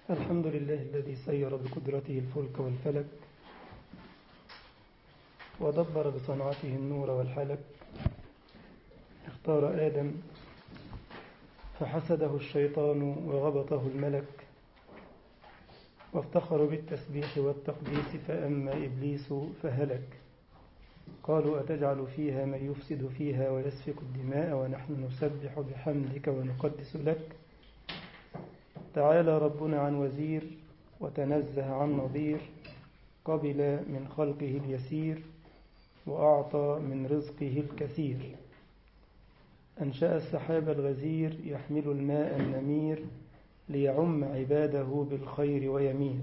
الحمد لله الذي سير بقدرته الفلك والفلك ودبر بصنعته النور والحلك اختار آدم فحسده الشيطان وغبطه الملك وافتخر بالتسبيح والتقديس فأما إبليس فهلك قالوا أتجعل فيها من يفسد فيها ويسفك الدماء ونحن نسبح بحمدك ونقدس لك تعالى ربنا عن وزير وتنزه عن نظير قبل من خلقه اليسير وأعطى من رزقه الكثير أنشأ السحاب الغزير يحمل الماء النمير ليعم عباده بالخير ويمير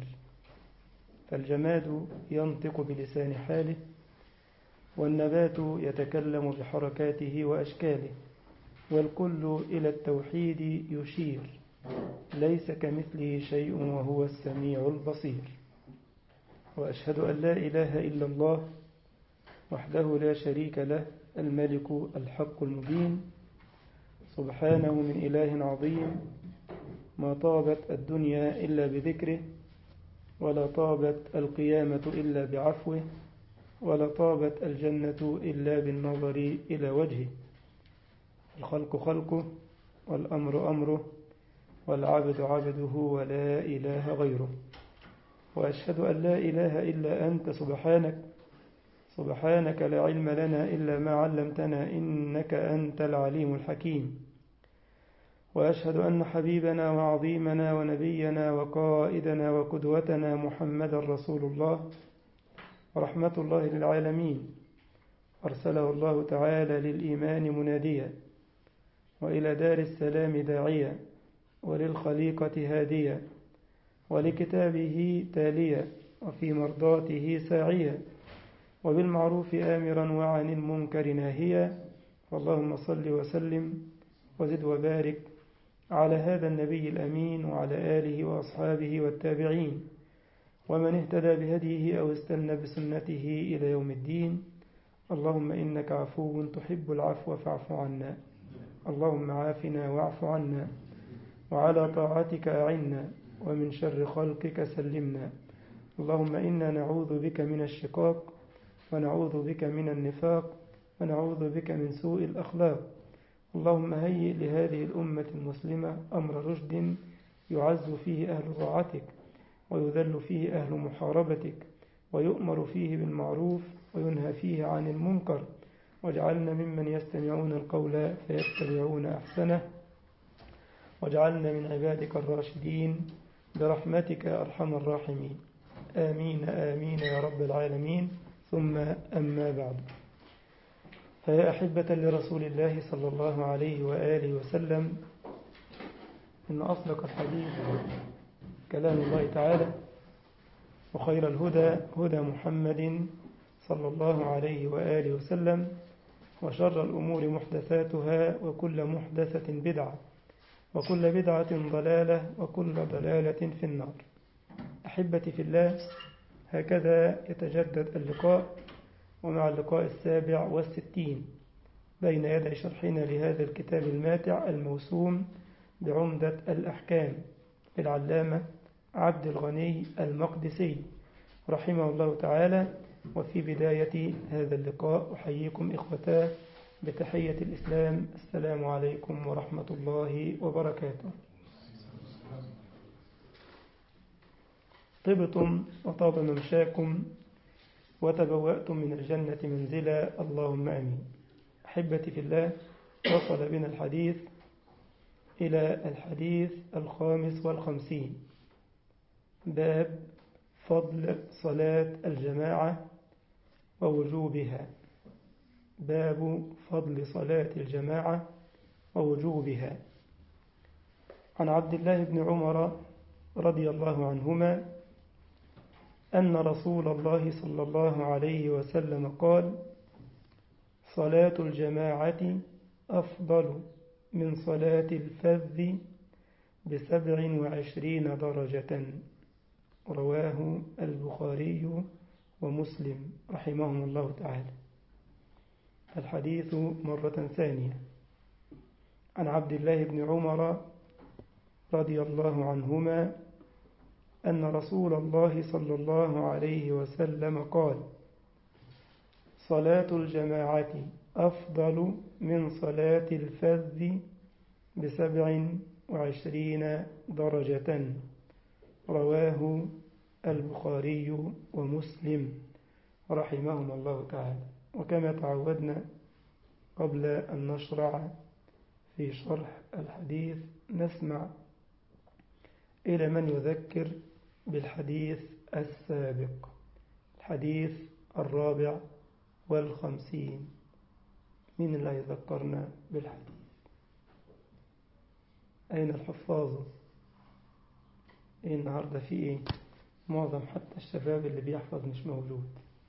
فالجماد ينطق بلسان حاله والنبات يتكلم بحركاته وأشكاله والكل إلى التوحيد يشير ليس كمثله شيء وهو السميع البصير وأشهد أن لا إله إلا الله وحده لا شريك له الملك الحق المبين سبحانه من إله عظيم ما طابت الدنيا إلا بذكره ولا طابت القيامة إلا بعفوه ولا طابت الجنة إلا بالنظر إلى وجهه الخلق خلقه والأمر أمره والعبد عبده ولا إله غيره وأشهد أن لا إله إلا أنت سبحانك سبحانك لا علم لنا إلا ما علمتنا إنك أنت العليم الحكيم وأشهد أن حبيبنا وعظيمنا ونبينا وقائدنا وقدوتنا محمد رسول الله ورحمة الله للعالمين أرسله الله تعالى للإيمان مناديا وإلى دار السلام داعيا وللخليقة هاديا ولكتابه تاليا وفي مرضاته ساعيا وبالمعروف آمرا وعن المنكر ناهيا اللهم صل وسلم وزد وبارك على هذا النبي الأمين وعلى آله وأصحابه والتابعين ومن اهتدى بهديه أو استنى بسنته إلى يوم الدين اللهم إنك عفو تحب العفو فاعف عنا اللهم عافنا واعف عنا وعلى طاعتك أعنا ومن شر خلقك سلمنا اللهم إنا نعوذ بك من الشقاق ونعوذ بك من النفاق ونعوذ بك من سوء الأخلاق اللهم هيئ لهذه الأمة المسلمة أمر رشد يعز فيه أهل طاعتك ويذل فيه أهل محاربتك ويؤمر فيه بالمعروف وينهى فيه عن المنكر واجعلنا ممن يستمعون القول فيتبعون أحسنه واجعلنا من عبادك الراشدين برحمتك أرحم الراحمين آمين آمين يا رب العالمين ثم أما بعد فيا أحبة لرسول الله صلى الله عليه وآله وسلم إن أصدق الحديث كلام الله تعالى وخير الهدى هدى محمد صلى الله عليه وآله وسلم وشر الأمور محدثاتها وكل محدثة بدعة وكل بدعة ضلالة وكل ضلالة في النار أحبتي في الله هكذا يتجدد اللقاء ومع اللقاء السابع والستين بين يدي شرحنا لهذا الكتاب الماتع الموسوم بعمدة الأحكام للعلامة عبد الغني المقدسي رحمه الله تعالى وفي بداية هذا اللقاء أحييكم إخوتاه بتحية الإسلام السلام عليكم ورحمة الله وبركاته طبتم وطاب ممشاكم وتبوأتم من الجنة منزلا اللهم آمين أحبتي في الله وصل بنا الحديث إلى الحديث الخامس والخمسين باب فضل صلاة الجماعة ووجوبها باب فضل صلاة الجماعة ووجوبها عن عبد الله بن عمر رضي الله عنهما أن رسول الله صلى الله عليه وسلم قال صلاة الجماعة أفضل من صلاة الفذ بسبع وعشرين درجة رواه البخاري ومسلم رحمهم الله تعالى الحديث مرة ثانية عن عبد الله بن عمر رضي الله عنهما أن رسول الله صلى الله عليه وسلم قال صلاة الجماعة أفضل من صلاة الفذ بسبع وعشرين درجة رواه البخاري ومسلم رحمهما الله تعالى وكما تعودنا قبل أن نشرع في شرح الحديث نسمع إلى من يذكر بالحديث السابق الحديث الرابع والخمسين من اللي يذكرنا بالحديث أين الحفاظ إيه النهاردة في إيه معظم حتى الشباب اللي بيحفظ مش موجود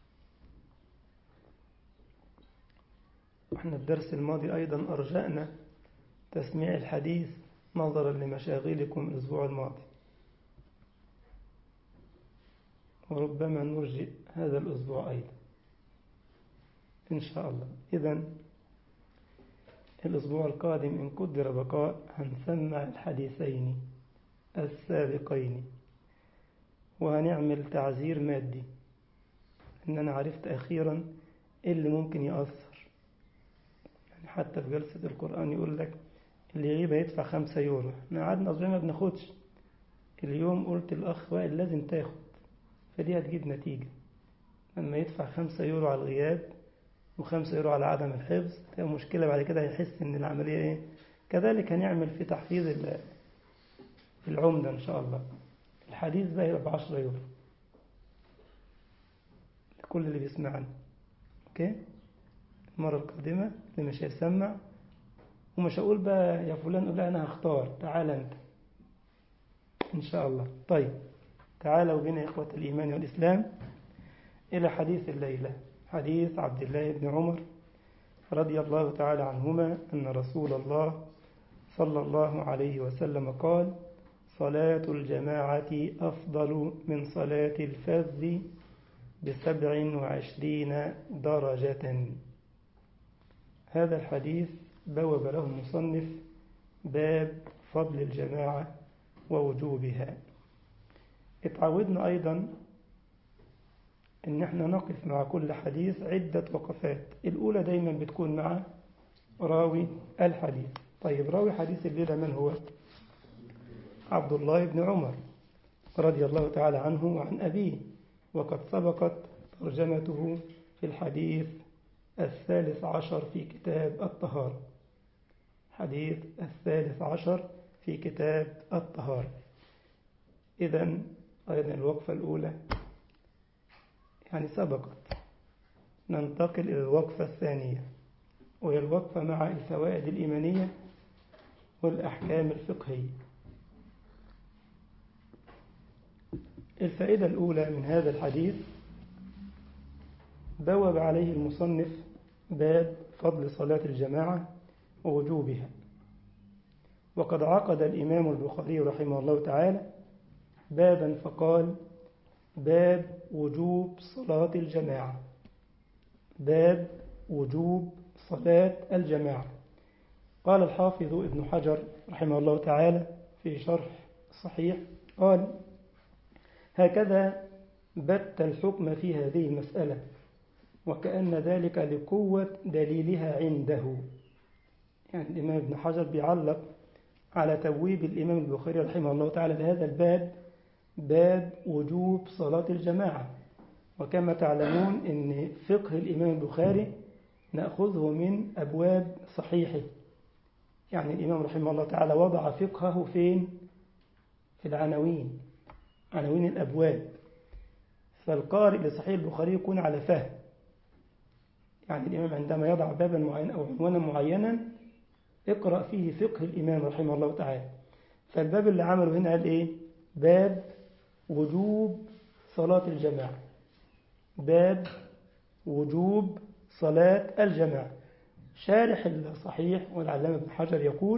احنا الدرس الماضي أيضا أرجأنا تسميع الحديث نظرا لمشاغلكم الأسبوع الماضي وربما نرجئ هذا الأسبوع أيضا إن شاء الله إذا الأسبوع القادم إن قدر بقاء هنسمع الحديثين السابقين وهنعمل تعزير مادي إن أنا عرفت أخيرا إيه اللي ممكن يأثر يعني حتى في جلسة القرآن يقول لك اللي يغيب هيدفع خمسة يورو احنا قعدنا أسبوع ما بناخدش اليوم قلت الأخ وائل لازم تاخد فدي هتجيب نتيجة لما يدفع خمسة يورو على الغياب وخمسة يورو على عدم الحفظ تبقى مشكلة بعد كده هيحس إن العملية إيه كذلك هنعمل في تحفيظ العمدة إن شاء الله الحديث بقى يبقى بعشرة يورو لكل اللي بيسمعنا أوكي المرة القادمة اللي مش هيسمع ومش هقول بقى يا فلان قول أنا هختار تعال أنت إن شاء الله طيب تعالوا بنا إخوة الإيمان والإسلام إلى حديث الليلة حديث عبد الله بن عمر رضي الله تعالى عنهما أن رسول الله صلى الله عليه وسلم قال صلاة الجماعة أفضل من صلاة الفذ بسبع وعشرين درجة هذا الحديث بوب له المصنف باب فضل الجماعة ووجوبها اتعودنا أيضا ان احنا نقف مع كل حديث عدة وقفات الاولى دايما بتكون مع راوي الحديث طيب راوي حديث الليلة من هو عبد الله بن عمر رضي الله تعالى عنه وعن أبيه وقد سبقت ترجمته في الحديث الثالث عشر في كتاب الطهارة حديث الثالث عشر في كتاب الطهارة إذا أيضا الوقفة الأولى يعني سبقت ننتقل إلى الوقفة الثانية وهي الوقفة مع الفوائد الإيمانية والأحكام الفقهية الفائدة الأولى من هذا الحديث بوب عليه المصنف باب فضل صلاة الجماعة ووجوبها وقد عقد الإمام البخاري رحمه الله تعالى بابا فقال باب وجوب صلاة الجماعة باب وجوب صلاة الجماعة قال الحافظ ابن حجر رحمه الله تعالى في شرح صحيح قال هكذا بت الحكم في هذه المسألة وكأن ذلك لقوة دليلها عنده يعني الإمام ابن حجر بيعلق على تبويب الإمام البخاري رحمه الله تعالى لهذا الباب باب وجوب صلاة الجماعة وكما تعلمون أن فقه الإمام البخاري نأخذه من أبواب صحيحه يعني الإمام رحمه الله تعالى وضع فقهه فين في العناوين عناوين الأبواب فالقارئ لصحيح البخاري يكون على فهم يعني الإمام عندما يضع بابا معينا أو عنوانا معينا اقرأ فيه فقه الإمام رحمه الله تعالى فالباب اللي عمله هنا قال إيه باب وجوب صلاة الجماعة باب وجوب صلاة الجماعة شارح الصحيح والعلامة ابن حجر يقول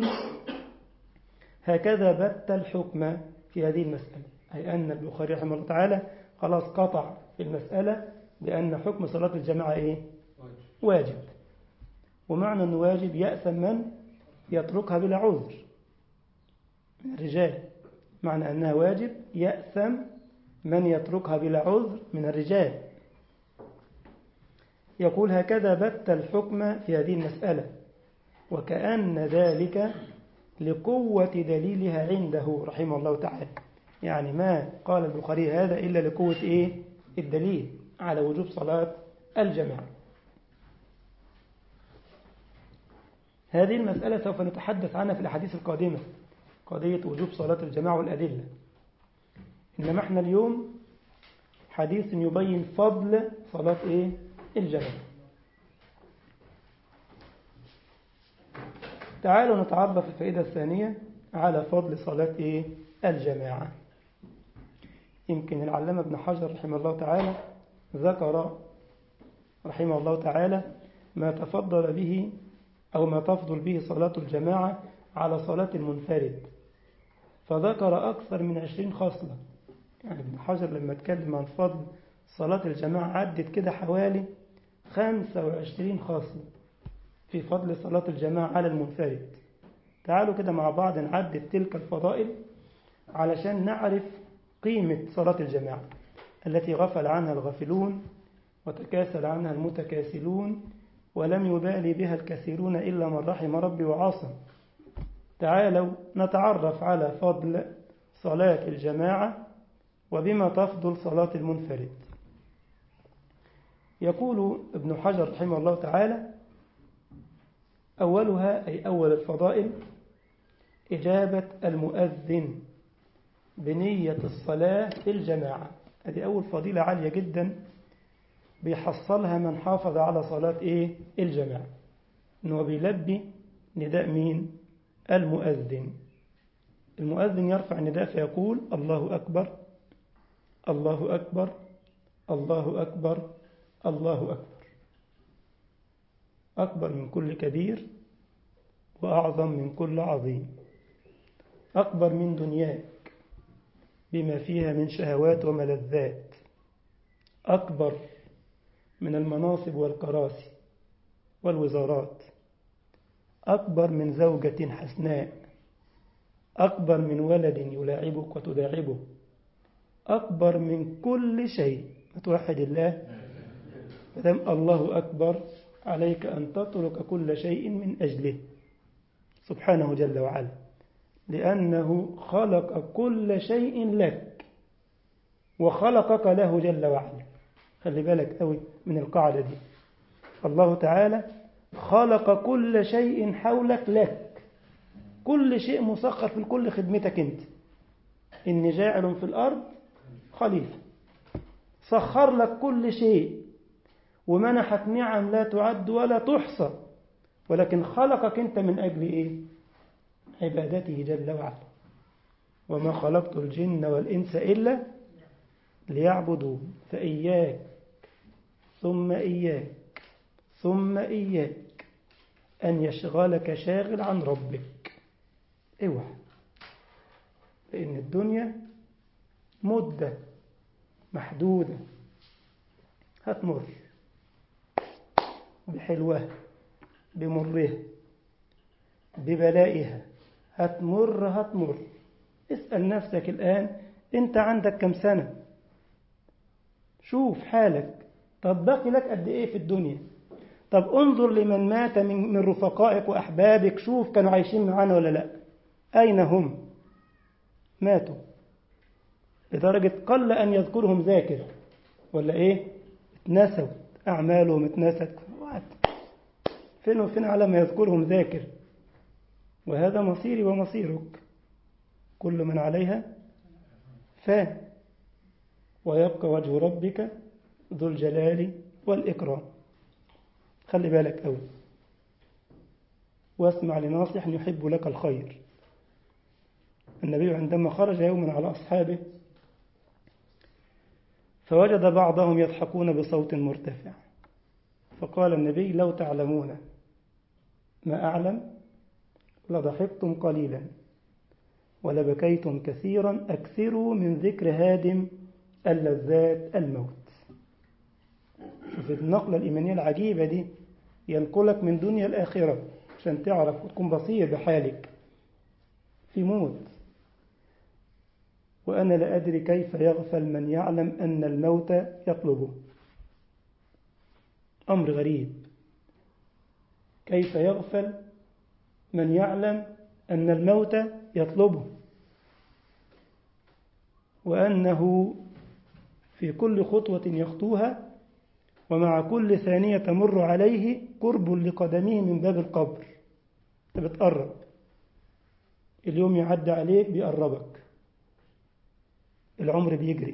هكذا بت الحكم في هذه المسألة أي أن البخاري رحمه الله تعالى خلاص قطع في المسألة بأن حكم صلاة الجماعة إيه؟ واجب ومعنى أنه واجب يأثم من يتركها بلا عذر من الرجال معنى أنها واجب يأثم من يتركها بلا عذر من الرجال يقول هكذا بت الحكم في هذه المسألة وكأن ذلك لقوة دليلها عنده رحمه الله تعالى يعني ما قال البخاري هذا إلا لقوة إيه؟ الدليل على وجوب صلاة الجماعة هذه المسألة سوف نتحدث عنها في الأحاديث القادمة قضية وجوب صلاة الجماعة والأدلة إنما احنا اليوم حديث يبين فضل صلاة إيه؟ الجماعة تعالوا نتعرف في الفائدة الثانية على فضل صلاة إيه؟ الجماعة يمكن العلامة ابن حجر رحمه الله تعالى ذكر رحمه الله تعالى ما تفضل به أو ما تفضل به صلاة الجماعة على صلاة المنفرد فذكر أكثر من عشرين خصلة يعني ابن حجر لما اتكلم عن فضل صلاة الجماعة عدت كده حوالي 25 خاصلة في فضل صلاة الجماعة على المنفرد تعالوا كده مع بعض نعدد تلك الفضائل علشان نعرف قيمة صلاة الجماعة التي غفل عنها الغافلون وتكاسل عنها المتكاسلون ولم يبالي بها الكثيرون إلا من رحم ربي وعاصم تعالوا نتعرف على فضل صلاة الجماعة وبما تفضل صلاة المنفرد يقول ابن حجر رحمه الله تعالى أولها أي أول الفضائل إجابة المؤذن بنية الصلاة في الجماعة هذه أول فضيلة عالية جدا بيحصلها من حافظ على صلاة إيه؟ الجماعة إنه بيلبي نداء مين؟ المؤذن المؤذن يرفع النداء فيقول الله أكبر الله أكبر الله أكبر الله أكبر أكبر من كل كبير وأعظم من كل عظيم أكبر من دنياك بما فيها من شهوات وملذات أكبر من المناصب والكراسي والوزارات أكبر من زوجة حسناء أكبر من ولد يلاعبك وتداعبه أكبر من كل شيء توحد الله فدام الله أكبر عليك أن تترك كل شيء من أجله سبحانه جل وعلا لأنه خلق كل شيء لك وخلقك له جل وعلا خلي بالك قوي من القاعدة دي الله تعالى خلق كل شيء حولك لك كل شيء مسخر في كل خدمتك انت إني جاعل في الأرض خليفة سخر لك كل شيء ومنحك نعم لا تعد ولا تحصى ولكن خلقك انت من أجل إيه عبادته جل وعلا وما خلقت الجن والإنس إلا ليعبدوا فإياك ثم إياك ثم إياك أن يشغلك شاغل عن ربك اوعى لأن الدنيا مدة محدودة هتمر بحلوها بمرها ببلائها هتمر هتمر اسأل نفسك الآن أنت عندك كم سنة شوف حالك طب باقي لك قد إيه في الدنيا طب انظر لمن مات من, من رفقائك وأحبابك شوف كانوا عايشين معانا ولا لا أين هم ماتوا لدرجة قل أن يذكرهم ذاكر ولا إيه اتنسوا أعمالهم اتنست فين وفين على ما يذكرهم ذاكر وهذا مصيري ومصيرك كل من عليها فان ويبقى وجه ربك ذو الجلال والإكرام خلي بالك أوي واسمع لناصح يحب لك الخير النبي عندما خرج يوما على أصحابه فوجد بعضهم يضحكون بصوت مرتفع فقال النبي لو تعلمون ما أعلم لضحكتم قليلا ولبكيتم كثيرا أكثروا من ذكر هادم اللذات الموت شوف النقلة الإيمانية العجيبة دي ينقلك من دنيا الآخرة عشان تعرف وتكون بصير بحالك في موت وأنا لا أدري كيف يغفل من يعلم أن الموت يطلبه أمر غريب كيف يغفل من يعلم أن الموت يطلبه وأنه في كل خطوة يخطوها ومع كل ثانية تمر عليه قرب لقدمه من باب القبر أنت بتقرب اليوم يعدي عليك بيقربك العمر بيجري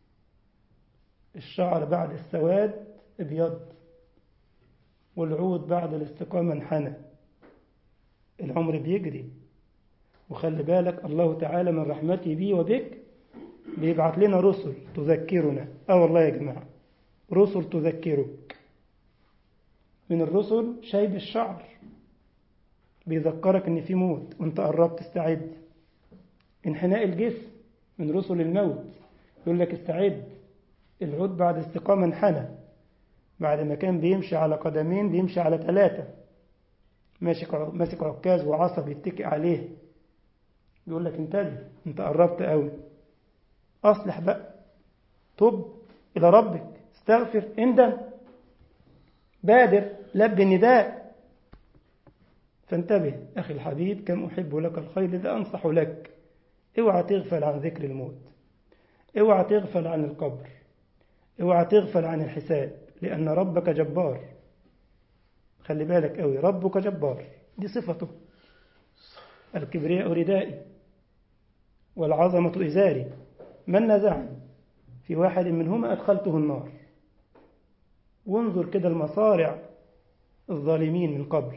الشعر بعد السواد ابيض والعود بعد الاستقامة انحنى العمر بيجري وخلي بالك الله تعالى من رحمته بي وبك بيبعت لنا رسل تذكرنا اه والله يا جماعة رسل تذكرك من الرسل شايب الشعر بيذكرك ان في موت وانت قربت تستعد انحناء الجسم من رسل الموت يقول لك استعد العود بعد استقامة انحنى بعد ما كان بيمشي على قدمين بيمشي على ثلاثة ماسك ماسك عكاز وعصا بيتكئ عليه يقول لك انتبه انت قربت قوي اصلح بقى تب الى ربك استغفر اندم بادر لب النداء فانتبه أخي الحبيب كم أحب لك الخير إذا أنصح لك اوعى تغفل عن ذكر الموت اوعى تغفل عن القبر اوعى تغفل عن الحساب لأن ربك جبار خلي بالك قوي ربك جبار دي صفته الكبرياء ردائي والعظمة إزاري من نزعني في واحد منهما أدخلته النار وانظر كده المصارع الظالمين من قبل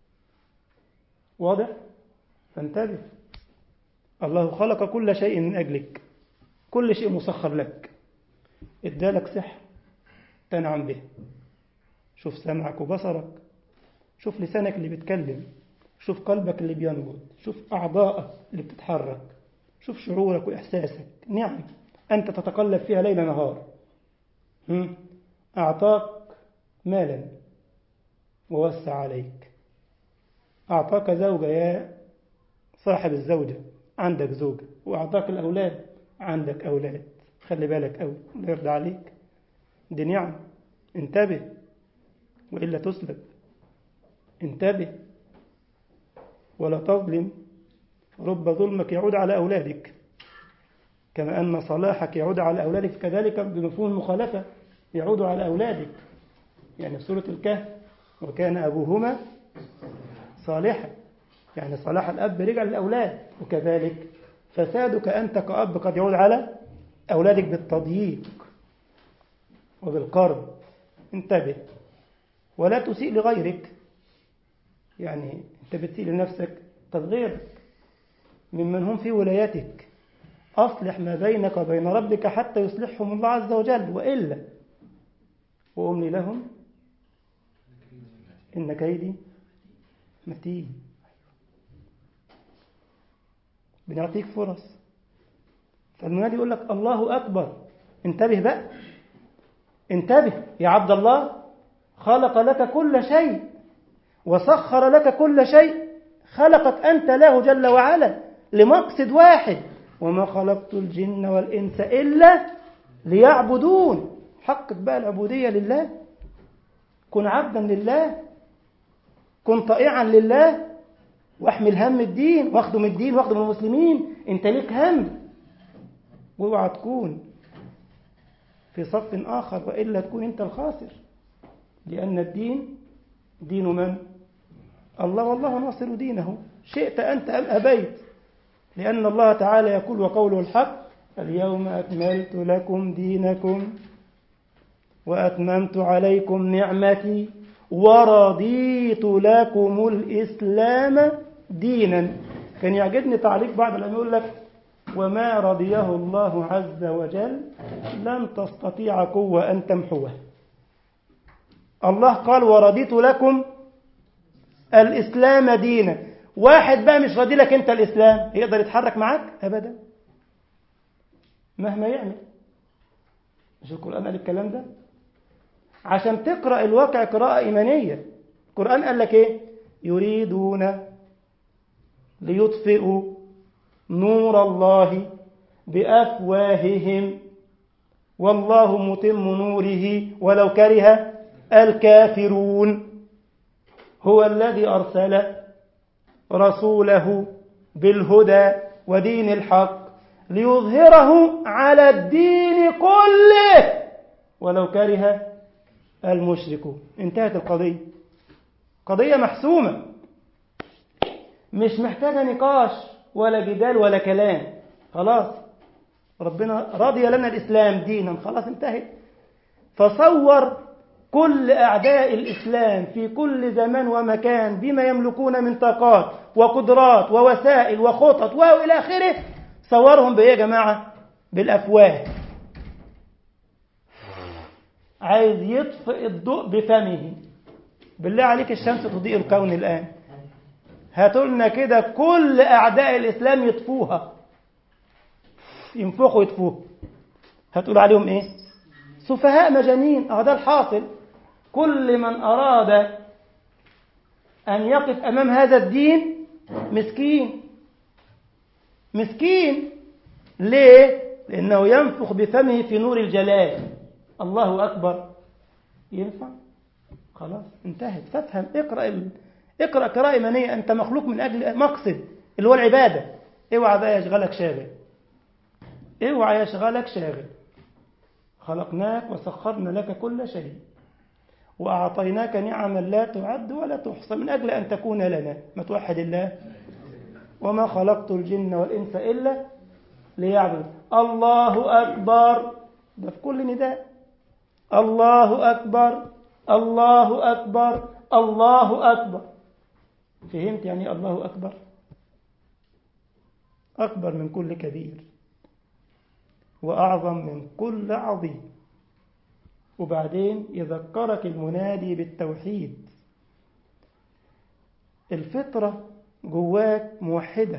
واضح فانتبه الله خلق كل شيء من أجلك كل شيء مسخر لك ادالك صحة تنعم به شوف سمعك وبصرك شوف لسانك اللي بيتكلم شوف قلبك اللي بينبض شوف أعضائك اللي بتتحرك شوف شعورك وإحساسك نعم أنت تتقلب فيها ليل نهار أعطاك مالا ووسع عليك أعطاك زوجة يا صاحب الزوجة عندك زوجة وأعطاك الأولاد عندك أولاد خلي بالك أوي الله يرضى عليك دي نعم انتبه وإلا تسلب انتبه ولا تظلم رب ظلمك يعود على أولادك كما أن صلاحك يعود على أولادك كذلك بمفهوم المخالفة يعود على أولادك يعني سورة الكهف وكان أبوهما صالحا يعني صلاح الأب رجع للأولاد وكذلك فسادك أنت كأب قد يعود على أولادك بالتضييق وبالقرب انتبه ولا تسيء لغيرك يعني أنت بتسيء لنفسك طب غيرك ممن هم في ولايتك أصلح ما بينك وبين ربك حتى يصلحهم الله عز وجل وإلا وأملي لهم إن كيدي متين بنعطيك فرص فالمنادي يقول لك الله أكبر انتبه بقى انتبه يا عبد الله خلق لك كل شيء وسخر لك كل شيء خلقك أنت له جل وعلا لمقصد واحد وما خلقت الجن والإنس إلا ليعبدون حقق بقى العبودية لله كن عبدا لله كن طائعا لله واحمل هم الدين واخدم الدين واخدم المسلمين انت ليك هم واوعى تكون في صف آخر وإلا تكون أنت الخاسر لأن الدين دين من؟ الله والله ناصر دينه شئت أنت أم أبيت لأن الله تعالى يقول وقوله الحق اليوم أكملت لكم دينكم وأتممت عليكم نعمتي ورضيت لكم الإسلام دينا كان يعجبني تعليق بعض العلماء يقول لك وما رضيه الله عز وجل لن تستطيع قوة أن تمحوه الله قال ورضيت لكم الإسلام دينا واحد بقى مش راضي لك أنت الإسلام يقدر يتحرك معاك أبدا مهما يعمل مش القرآن قال الكلام ده عشان تقرأ الواقع قراءة إيمانية القرآن قال لك إيه يريدون ليطفئوا نور الله بأفواههم والله متم نوره ولو كره الكافرون هو الذي أرسل رسوله بالهدى ودين الحق ليظهره على الدين كله ولو كره المشركون انتهت القضية قضية محسومة مش محتاجة نقاش ولا جدال ولا كلام خلاص ربنا رضي لنا الإسلام دينا خلاص انتهت فصور كل أعداء الإسلام في كل زمان ومكان بما يملكون من طاقات وقدرات ووسائل وخطط وإلى آخره صورهم بإيه يا جماعة بالأفواه عايز يطفئ الضوء بفمه بالله عليك الشمس تضيء الكون الآن هاتوا لنا كده كل أعداء الإسلام يطفوها ينفخوا يطفوها هتقول عليهم إيه سفهاء مجانين أهو ده الحاصل كل من أراد أن يقف أمام هذا الدين مسكين مسكين ليه؟ لأنه ينفخ بفمه في نور الجلال الله أكبر ينفع؟ خلاص انتهت فافهم اقرأ ال... اقرأ قراءة إيمانية أنت مخلوق من أجل مقصد اللي هو العبادة اوعى بقى يشغلك شاغل اوعى يشغلك شاغل خلقناك وسخرنا لك كل شيء وأعطيناك نعما لا تعد ولا تحصى من أجل أن تكون لنا ما توحد الله وما خلقت الجن والإنس إلا ليعبد الله أكبر ده في كل نداء الله أكبر الله أكبر الله أكبر فهمت يعني الله أكبر أكبر من كل كبير وأعظم من كل عظيم وبعدين يذكرك المنادي بالتوحيد الفطرة جواك موحدة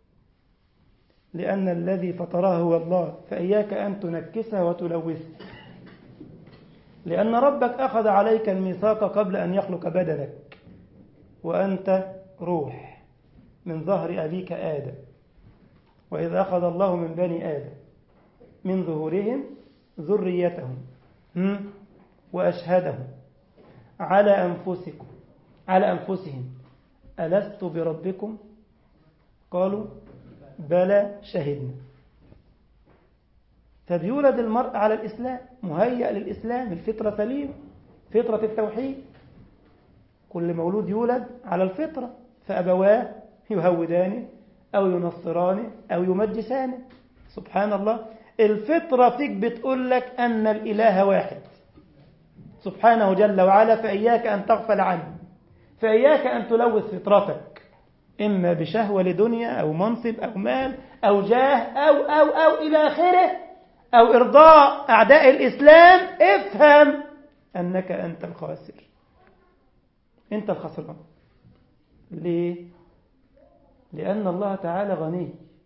لأن الذي فطرها هو الله فإياك أن تنكسها وتلوثها لأن ربك أخذ عليك الميثاق قبل أن يخلق بدنك وأنت روح من ظهر أبيك آدم وإذ أخذ الله من بني آدم من ظهورهم ذريتهم وأشهدهم على أنفسكم على أنفسهم ألست بربكم قالوا بلى شهدنا فبيولد المرء على الإسلام مهيأ للإسلام الفطرة سليمة فطرة التوحيد كل مولود يولد على الفطرة فأبواه يهودانه أو ينصرانه أو يمجسانه سبحان الله الفطرة فيك بتقول لك أن الإله واحد سبحانه جل وعلا فإياك أن تغفل عنه فإياك أن تلوث فطرتك إما بشهوة لدنيا أو منصب أو مال أو جاه أو أو أو إلى آخره أو إرضاء أعداء الإسلام افهم أنك أنت الخاسر أنت الخسران ليه؟ لأن الله تعالى غني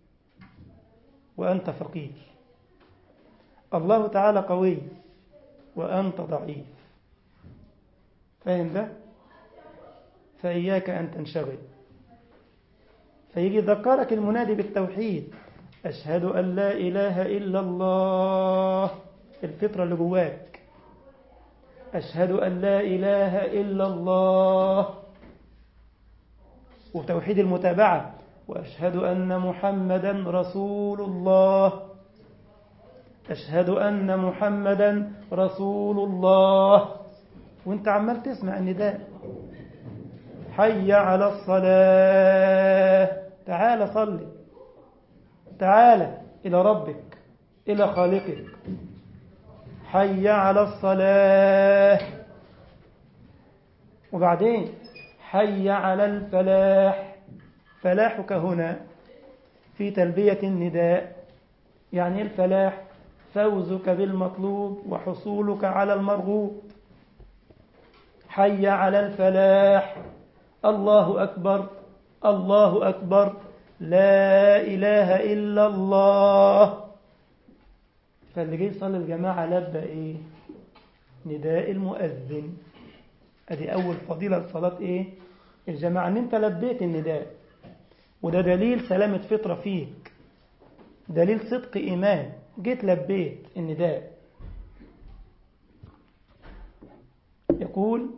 وأنت فقير الله تعالى قوي وأنت ضعيف فاهم ده؟ فإياك أن تنشغل فيجي ذكرك المنادي بالتوحيد أشهد أن لا إله إلا الله الفطرة اللي جواك أشهد أن لا إله إلا الله وتوحيد المتابعة وأشهد أن محمدا رسول الله أشهد أن محمدا رسول الله وانت عمال تسمع النداء حي على الصلاة تعال صلي تعال إلى ربك إلى خالقك حي على الصلاة وبعدين حي على الفلاح فلاحك هنا في تلبية النداء يعني الفلاح فوزك بالمطلوب وحصولك على المرغوب حي على الفلاح الله أكبر الله أكبر لا إله إلا الله فاللي جاي يصلي الجماعة لبى إيه نداء المؤذن أدي أول فضيلة الصلاة إيه الجماعة أن أنت لبيت النداء وده دليل سلامة فطرة فيك دليل صدق إيمان جيت لبيت النداء يقول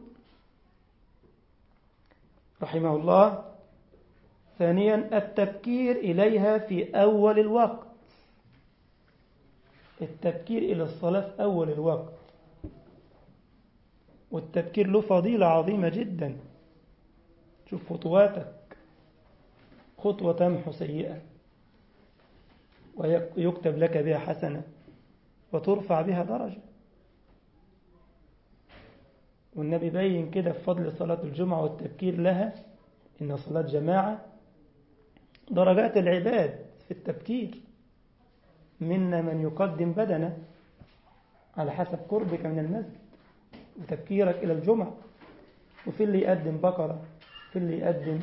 رحمه الله ثانيا التبكير إليها في أول الوقت التبكير إلى الصلاة في أول الوقت والتبكير له فضيلة عظيمة جدا شوف خطواتك خطوة تمحو سيئة ويكتب لك بها حسنة وترفع بها درجة والنبي بين كده في فضل صلاة الجمعة والتبكير لها إن صلاة جماعة درجات العباد في التبكير منا من يقدم بدنه على حسب قربك من المسجد وتبكيرك إلى الجمعة وفي اللي يقدم بقرة في اللي يقدم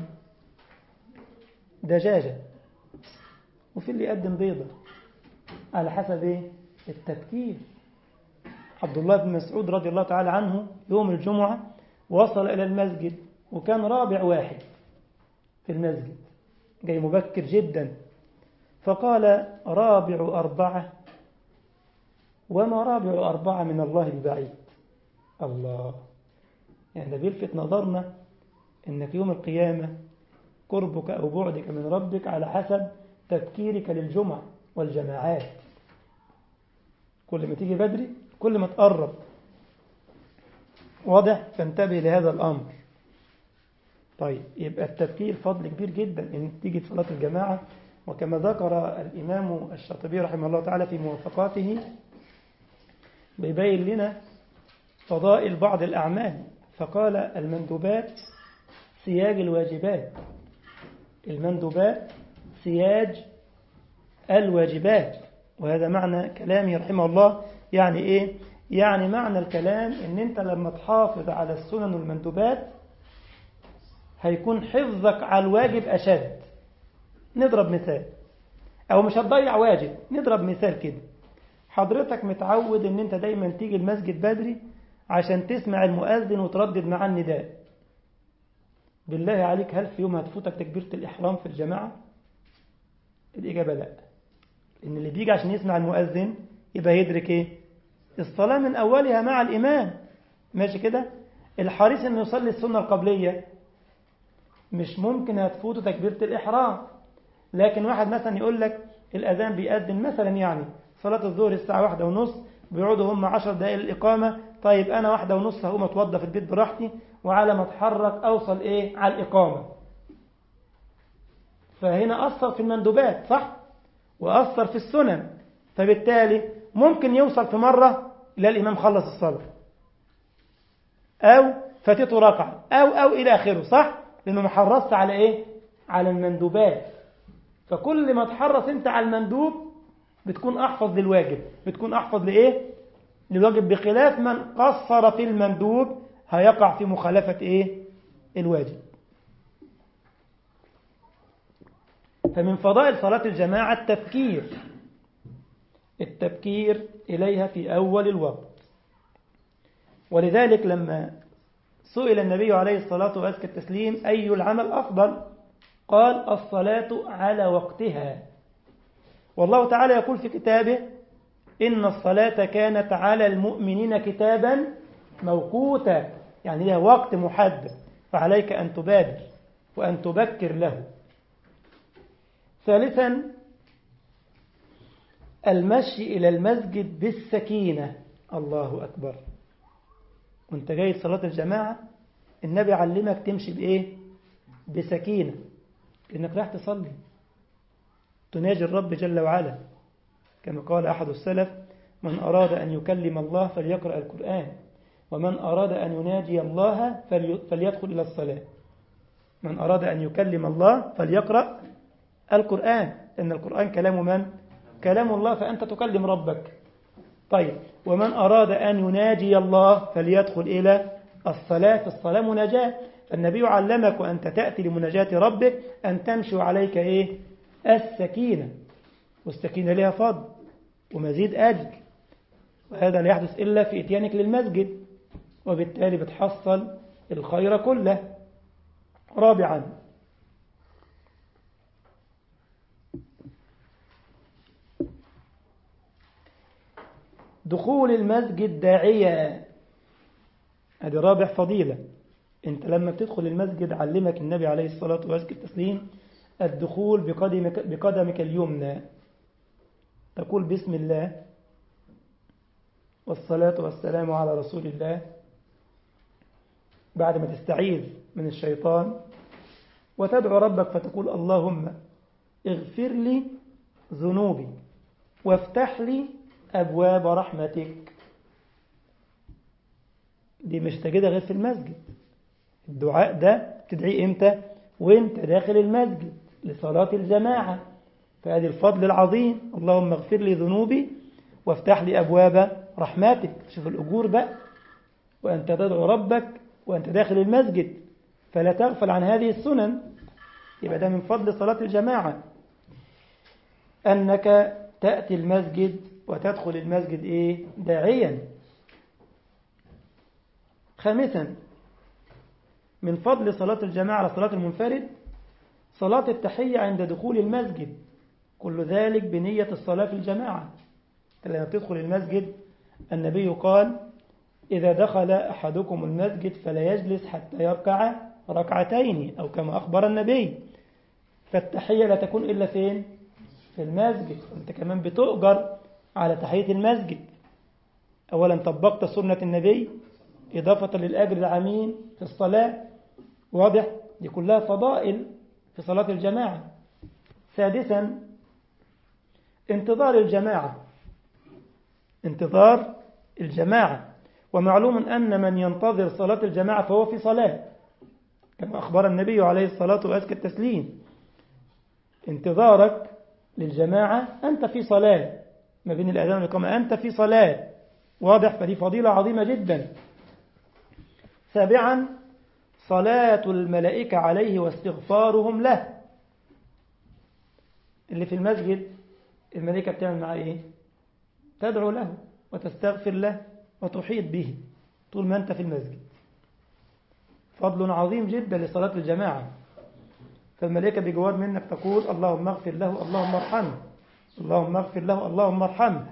دجاجة وفي اللي يقدم بيضة على حسب ايه التبكير عبد الله بن مسعود رضي الله تعالى عنه يوم الجمعة وصل إلى المسجد وكان رابع واحد في المسجد جاي مبكر جدا فقال رابع أربعة وما رابع أربعة من الله ببعيد الله يعني ده بيلفت نظرنا إنك يوم القيامة قربك أو بعدك من ربك على حسب تبكيرك للجمعة والجماعات كل ما تيجي بدري كل ما تقرب واضح فانتبه لهذا الأمر طيب يبقى التبكير فضل كبير جدا إن تيجي صلاة الجماعة وكما ذكر الإمام الشاطبي رحمه الله تعالى في موافقاته بيبين لنا فضائل بعض الأعمال فقال المندوبات سياج الواجبات المندوبات سياج الواجبات وهذا معنى كلامه رحمه الله يعني إيه؟ يعني معنى الكلام إن أنت لما تحافظ على السنن والمندوبات هيكون حفظك على الواجب أشد نضرب مثال أو مش هتضيع واجب نضرب مثال كده حضرتك متعود ان انت دايما تيجي المسجد بدري عشان تسمع المؤذن وتردد معاه النداء بالله عليك هل في يوم هتفوتك تكبيرة الإحرام في الجماعة الإجابة لا إن اللي بيجي عشان يسمع المؤذن يبقى يدرك إيه الصلاة من أولها مع الإمام ماشي كده الحريص إنه يصلي السنة القبلية مش ممكن هتفوته تكبيرة الإحرام لكن واحد مثلا يقول لك الأذان بيأذن مثلا يعني صلاة الظهر الساعة واحدة ونص بيقعدوا هم عشر دقائق الإقامة طيب أنا واحدة ونص هقوم أتوضى في البيت براحتي وعلى ما أتحرك أوصل إيه على الإقامة فهنا أثر في المندوبات صح وأثر في السنن فبالتالي ممكن يوصل في مرة لا الإمام خلص الصلاة أو فاتته ركعة أو أو إلى آخره صح لأنه ما حرصت على إيه على المندوبات فكل ما تحرص أنت على المندوب بتكون أحفظ للواجب بتكون أحفظ لإيه للواجب بخلاف من قصر في المندوب هيقع في مخالفة إيه الواجب فمن فضائل صلاة الجماعة التفكير التبكير إليها في أول الوقت ولذلك لما سئل النبي عليه الصلاة وأزكى التسليم أي العمل أفضل قال الصلاة على وقتها والله تعالى يقول في كتابه إن الصلاة كانت على المؤمنين كتابا موقوتا يعني لها وقت محدد فعليك أن تبادر وأن تبكر له ثالثا المشي إلى المسجد بالسكينة الله أكبر وانت جاي صلاة الجماعة النبي علمك تمشي بإيه بسكينة لأنك رايح تصلي تناجي الرب جل وعلا كما قال أحد السلف من أراد أن يكلم الله فليقرأ القرآن ومن أراد أن يناجي الله فليدخل إلى الصلاة من أراد أن يكلم الله فليقرأ القرآن إن القرآن كلام من؟ كلام الله فأنت تكلم ربك طيب ومن أراد أن يناجي الله فليدخل إلى الصلاة الصلاة مناجاة فالنبي علمك وأنت تأتي لمناجاة ربك أن تمشي عليك إيه السكينة والسكينة لها فضل ومزيد أجر وهذا لا يحدث إلا في إتيانك للمسجد وبالتالي بتحصل الخير كله رابعا دخول المسجد داعية هذه رابع فضيلة انت لما بتدخل المسجد علمك النبي عليه الصلاة والتسليم الدخول بقدمك, بقدمك اليمنى تقول بسم الله والصلاة والسلام على رسول الله بعد ما تستعيذ من الشيطان وتدعو ربك فتقول اللهم اغفر لي ذنوبي وافتح لي أبواب رحمتك دي مش تجدها غير في المسجد الدعاء ده تدعيه امتى وانت داخل المسجد لصلاة الجماعة فهذه الفضل العظيم اللهم اغفر لي ذنوبي وافتح لي أبواب رحمتك شوف الأجور بقى وأنت تدعو ربك وأنت داخل المسجد فلا تغفل عن هذه السنن يبقى ده من فضل صلاة الجماعة أنك تأتي المسجد وتدخل المسجد إيه داعيا خامسا من فضل صلاة الجماعة على صلاة المنفرد صلاة التحية عند دخول المسجد كل ذلك بنية الصلاة في الجماعة لما تدخل المسجد النبي قال إذا دخل أحدكم المسجد فلا يجلس حتى يركع ركعتين أو كما أخبر النبي فالتحية لا تكون إلا فين في المسجد أنت كمان بتؤجر على تحية المسجد أولا طبقت سنة النبي إضافة للأجر العميم في الصلاة واضح دي كلها فضائل في صلاة الجماعة سادسا انتظار الجماعة انتظار الجماعة ومعلوم أن من ينتظر صلاة الجماعة فهو في صلاة كما أخبر النبي عليه الصلاة وأزكى التسليم انتظارك للجماعة أنت في صلاة ما بين الأذان والإقامة أنت في صلاة واضح فدي فضيلة عظيمة جدا سابعا صلاة الملائكة عليه واستغفارهم له اللي في المسجد الملائكة بتعمل معاه إيه تدعو له وتستغفر له وتحيط به طول ما أنت في المسجد فضل عظيم جدا لصلاة الجماعة فالملائكة بجوار منك تقول اللهم اغفر له اللهم ارحمه اللهم اغفر له اللهم ارحمه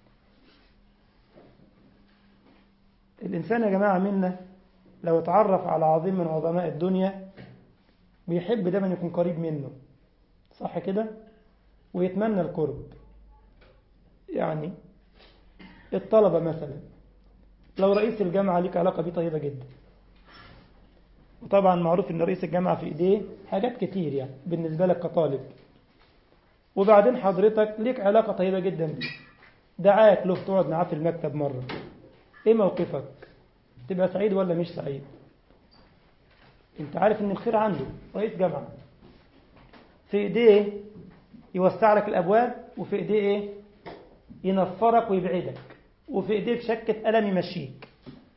الإنسان يا جماعة منا لو اتعرف على عظيم من عظماء الدنيا بيحب دايما يكون قريب منه صح كده ويتمنى القرب يعني الطلبة مثلا لو رئيس الجامعة ليك علاقة بيه طيبة جدا وطبعا معروف ان رئيس الجامعة في ايديه حاجات كتير يعني بالنسبة لك كطالب وبعدين حضرتك ليك علاقة طيبة جدا بيه دعاك له تقعد معاه في المكتب مرة ايه موقفك تبقى سعيد ولا مش سعيد انت عارف ان الخير عنده رئيس جامعة في ايديه يوسع لك الابواب وفي ايديه ايه ينفرك ويبعدك وفي ايديه بشكة قلم يمشيك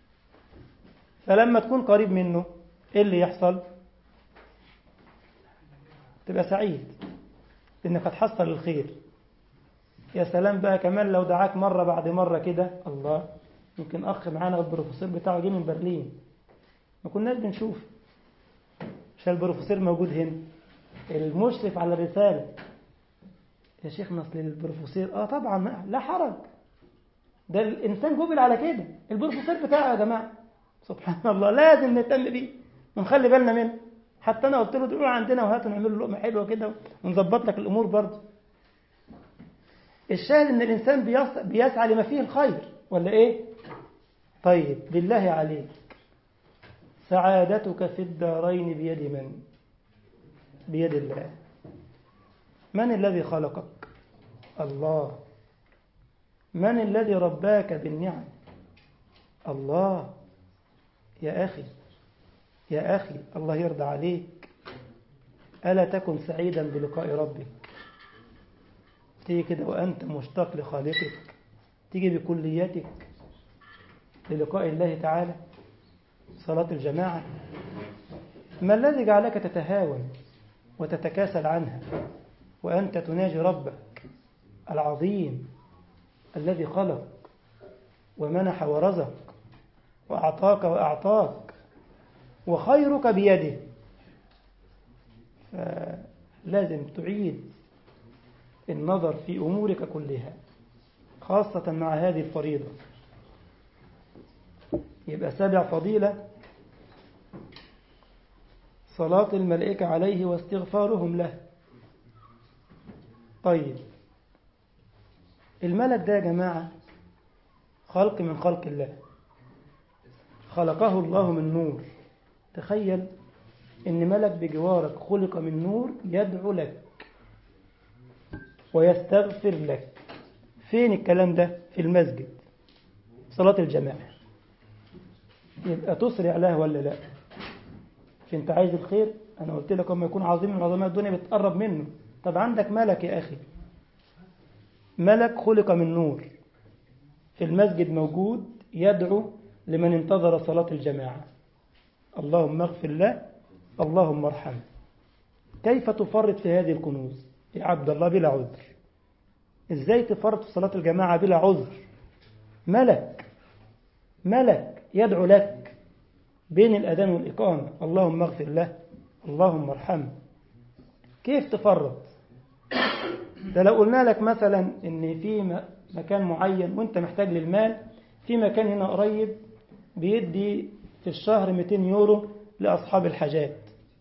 فلما تكون قريب منه ايه اللي يحصل تبقى سعيد لانك هتحصل الخير يا سلام بقى كمان لو دعاك مرة بعد مرة كده الله يمكن أخ معانا البروفيسور بتاعه جه من برلين ما كناش بنشوف مش البروفيسور موجود هنا المشرف على الرسالة يا شيخ نصل البروفيسور اه طبعا لا حرج ده الإنسان جبل على كده البروفيسور بتاعه يا جماعة سبحان الله لازم نهتم بيه ونخلي بالنا منه حتى أنا قلت له دول عندنا وهاتوا نعمل له لقمة حلوة كده ونظبط لك الأمور برضه الشاهد ان الانسان بيسعى لما فيه الخير ولا ايه طيب بالله عليك سعادتك في الدارين بيد من بيد الله من الذي خلقك الله من الذي رباك بالنعم الله يا أخي يا أخي الله يرضى عليك ألا تكن سعيدا بلقاء ربك تيجي كده وأنت مشتاق لخالقك تيجي بكليتك للقاء الله تعالى صلاة الجماعة ما الذي جعلك تتهاون وتتكاسل عنها وأنت تناجي ربك العظيم الذي خلق ومنح ورزق وأعطاك وأعطاك وخيرك بيده فلازم تعيد النظر في أمورك كلها خاصة مع هذه الفريضة يبقى سابع فضيلة صلاة الملائكة عليه واستغفارهم له طيب الملك ده يا جماعة خلق من خلق الله خلقه الله من نور تخيل ان ملك بجوارك خلق من نور يدعو لك ويستغفر لك فين الكلام ده في المسجد صلاة الجماعة يبقى تسرع له ولا لا مش انت عايز الخير انا قلت لك اما يكون عظيم من عظماء الدنيا بتقرب منه طب عندك ملك يا اخي ملك خلق من نور في المسجد موجود يدعو لمن انتظر صلاة الجماعة اللهم اغفر له اللهم ارحمه كيف تفرط في هذه الكنوز يا عبد الله بلا عذر ازاي تفرط في صلاة الجماعة بلا عذر ملك ملك يدعو لك بين الأذان والإقامة اللهم اغفر له اللهم ارحمه كيف تفرط ده لو قلنا لك مثلا ان في مكان معين وانت محتاج للمال في مكان هنا قريب بيدي في الشهر 200 يورو لأصحاب الحاجات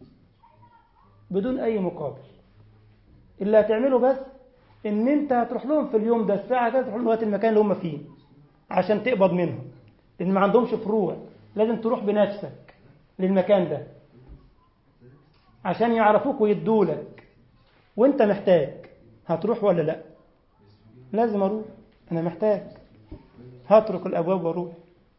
بدون أي مقابل اللي هتعمله بس ان انت هتروح لهم في اليوم ده الساعة كده تروح لغاية المكان اللي هم فيه عشان تقبض منهم لان ما عندهمش فروع لازم تروح بنفسك للمكان ده عشان يعرفوك ويدولك وانت محتاج هتروح ولا لا لازم اروح انا محتاج هترك الابواب واروح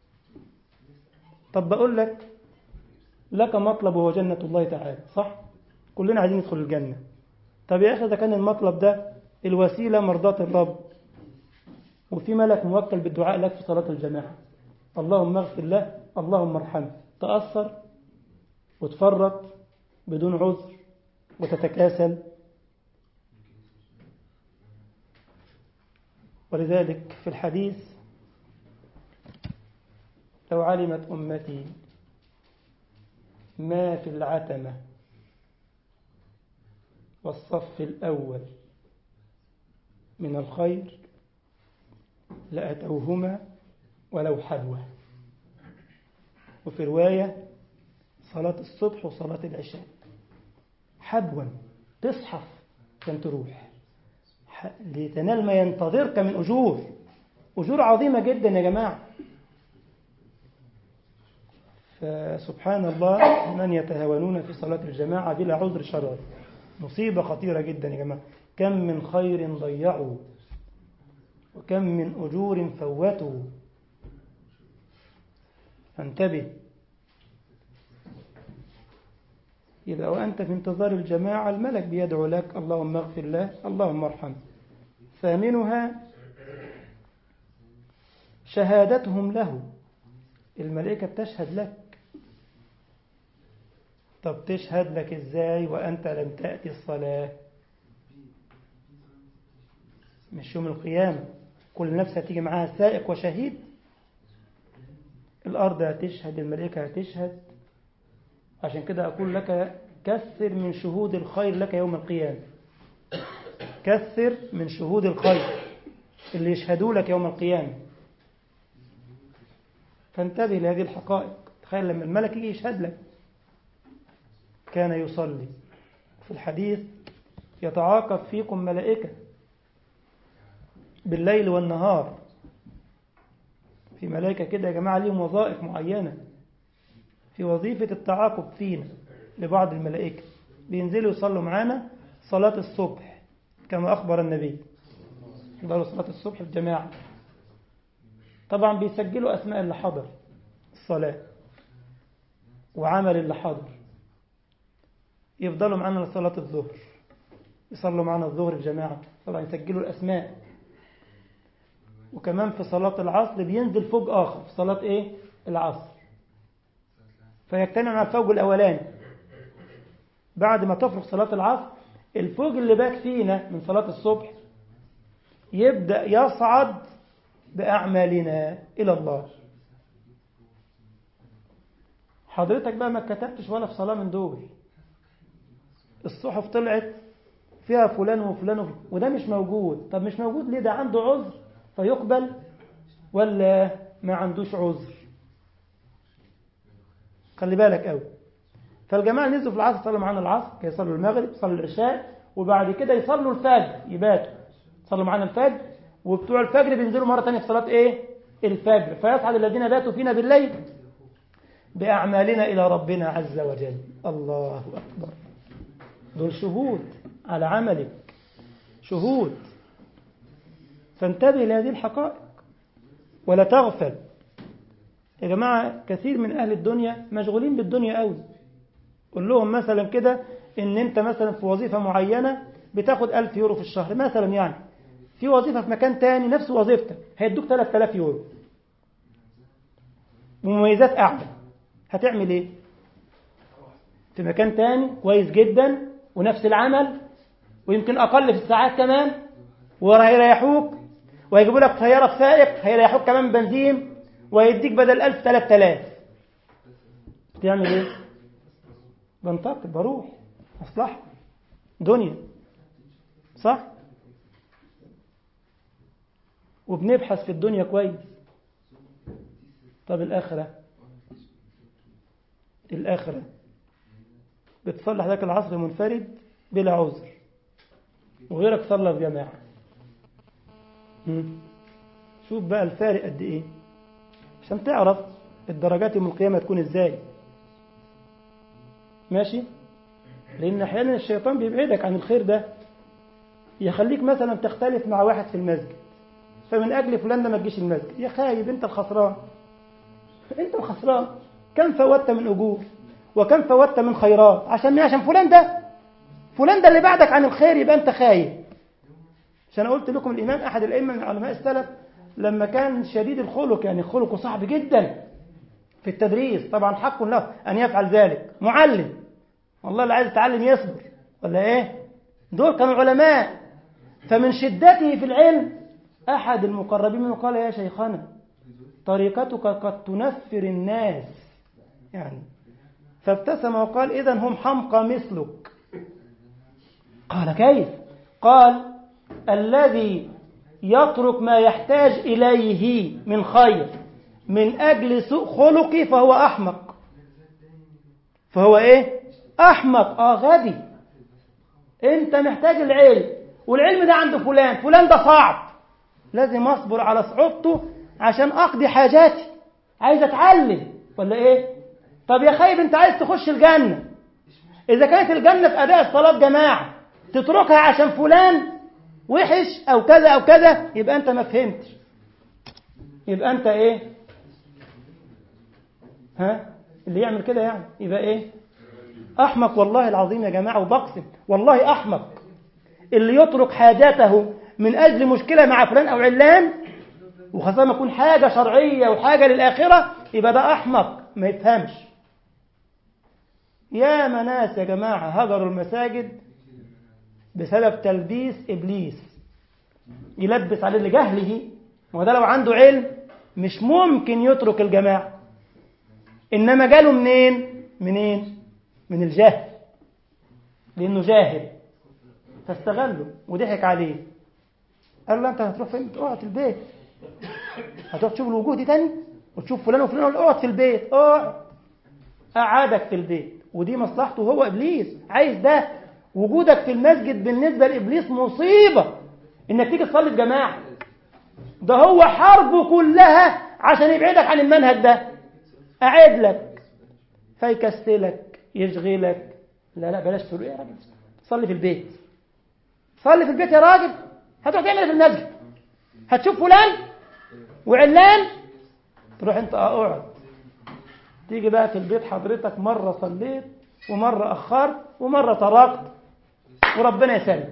طب بقول لك لك مطلب وهو جنة الله تعالى صح كلنا عايزين ندخل الجنة طب يا أخي إذا كان المطلب ده الوسيلة مرضاة الرب وفي ملك موكل بالدعاء لك في صلاة الجماعة اللهم اغفر له اللهم ارحمه تأثر وتفرط بدون عذر وتتكاسل ولذلك في الحديث لو علمت أمتي ما في العتمة والصف الأول من الخير لأتوهما ولو حبوة وفي رواية صلاة الصبح وصلاة العشاء حبوا تصحف عشان تروح لتنال ما ينتظرك من أجور أجور عظيمة جدا يا جماعة فسبحان الله من يتهاونون في صلاة الجماعة بلا عذر شرعي مصيبة خطيرة جدا يا جماعة كم من خير ضيعوا وكم من أجور فوتوا فانتبه يبقى وأنت في انتظار الجماعة الملك بيدعو لك اللهم اغفر له اللهم ارحمه ثامنها شهادتهم له الملائكة بتشهد لك طب تشهد لك ازاي وأنت لم تأتي الصلاة مش يوم القيامة كل نفس هتيجي معاها سائق وشهيد الأرض هتشهد الملائكة هتشهد عشان كده أقول لك كثر من شهود الخير لك يوم القيامة كثر من شهود الخير اللي يشهدوا لك يوم القيامة فانتبه لهذه الحقائق تخيل لما الملك يجي يشهد لك كان يصلي في الحديث يتعاقب فيكم ملائكة بالليل والنهار في ملائكة كده يا جماعة ليهم وظائف معينة في وظيفة التعاقب فينا لبعض الملائكة بينزلوا يصلوا معانا صلاة الصبح كما أخبر النبي يبقى صلاة الصبح الجماعة طبعا بيسجلوا أسماء اللي حضر الصلاة وعمل اللي حضر يفضلوا معانا لصلاة الظهر يصلوا معانا الظهر الجماعة طبعا يسجلوا الأسماء وكمان في صلاة العصر بينزل فوق آخر في صلاة إيه العصر فيجتمع مع الفوج الأولاني بعد ما تفرغ صلاة العصر الفوج اللي باك فينا من صلاة الصبح يبدأ يصعد بأعمالنا إلى الله حضرتك بقى ما كتبتش ولا في صلاة من دول الصحف طلعت فيها فلان وفلان وفلان وده مش موجود طب مش موجود ليه ده عنده عذر فيقبل ولا ما عندوش عذر خلي بالك قوي فالجماعة نزلوا في العصر صلوا معانا العصر يصلوا المغرب يصلوا العشاء وبعد كده يصلوا الفجر يباتوا يصلوا معانا الفجر وبتوع الفجر بينزلوا مرة تانية في صلاة ايه الفجر فيصعد الذين باتوا فينا بالليل بأعمالنا إلى ربنا عز وجل الله أكبر دول شهود على عملك شهود فانتبه لهذه الحقائق ولا تغفل يا جماعة كثير من أهل الدنيا مشغولين بالدنيا قوي قول لهم مثلا كده ان انت مثلا في وظيفة معينة بتاخد 1000 يورو في الشهر مثلا يعني في وظيفة في مكان تاني نفس وظيفتك هيدوك 3000 يورو ومميزات أعلى هتعمل ايه في مكان تاني كويس جدا ونفس العمل ويمكن أقل في الساعات كمان وهيريحوك ويجيبوا لك سيارة سائق هيريحوك كمان بنزين ويديك بدل 1000 3000 تعمل ايه بنتقل بروح مصلحة دنيا صح وبنبحث في الدنيا كويس طب الآخرة الآخرة بتصلح ذاك العصر منفرد بلا عذر وغيرك صلى في جماعة شوف بقى الفارق قد ايه عشان تعرف الدرجات يوم القيامة تكون ازاي ماشي لأن أحيانا الشيطان بيبعدك عن الخير ده يخليك مثلا تختلف مع واحد في المسجد فمن أجل فلان ده ما تجيش المسجد يا خايب أنت الخسران أنت الخسران كم فوتت من أجور وكم فوتت من خيرات عشان عشان فلان ده فلان ده اللي بعدك عن الخير يبقى أنت خايب عشان قلت لكم الإمام أحد الأئمة من علماء السلف لما كان شديد الخلق يعني خلقه صعب جدا في التدريس طبعا حق له أن يفعل ذلك معلم والله اللي عايز يتعلم يصبر ولا إيه دول كانوا علماء فمن شدته في العلم أحد المقربين منه قال يا شيخنا طريقتك قد تنفر الناس يعني فابتسم وقال إذا هم حمقى مثلك قال كيف قال الذي يترك ما يحتاج إليه من خير من أجل سوء خلقي فهو أحمق فهو إيه أحمق آه غبي أنت محتاج العلم والعلم ده عند فلان فلان ده صعب لازم أصبر على صعوبته عشان أقضي حاجاتي عايز أتعلم ولا إيه طب يا خايب أنت عايز تخش الجنة إذا كانت الجنة في أداء الصلاة جماعة تتركها عشان فلان وحش أو كذا أو كذا يبقى أنت ما فهمتش يبقى أنت إيه ها اللي يعمل كده يعني يبقى إيه أحمق والله العظيم يا جماعة وبقسم والله أحمق اللي يترك حاجاته من أجل مشكلة مع فلان أو علان وخاصة ما يكون حاجة شرعية وحاجة للآخرة يبقى ده أحمق ما يفهمش يا مناس يا جماعة هجروا المساجد بسبب تلبيس إبليس يلبس عليه لجهله وده لو عنده علم مش ممكن يترك الجماعة إنما جاله منين منين من الجهل لأنه جاهل فاستغله وضحك عليه قال له أنت هتروح فين اقعد في البيت هتروح تشوف الوجوه دي تاني وتشوف فلان وفلان اقعد في البيت اقعد قعدك في البيت ودي مصلحته هو إبليس عايز ده وجودك في المسجد بالنسبة لإبليس مصيبة إنك تيجي تصلي في جماعة ده هو حربه كلها عشان يبعدك عن المنهج ده أعد لك فيكسلك يشغلك لا لا بلاش تقول يا راجل صلي في البيت صلي في البيت يا راجل هتروح تعمل في المسجد هتشوف فلان وعلان تروح انت اقعد تيجي بقى في البيت حضرتك مرة صليت ومرة أخرت ومرة تركت وربنا يسلم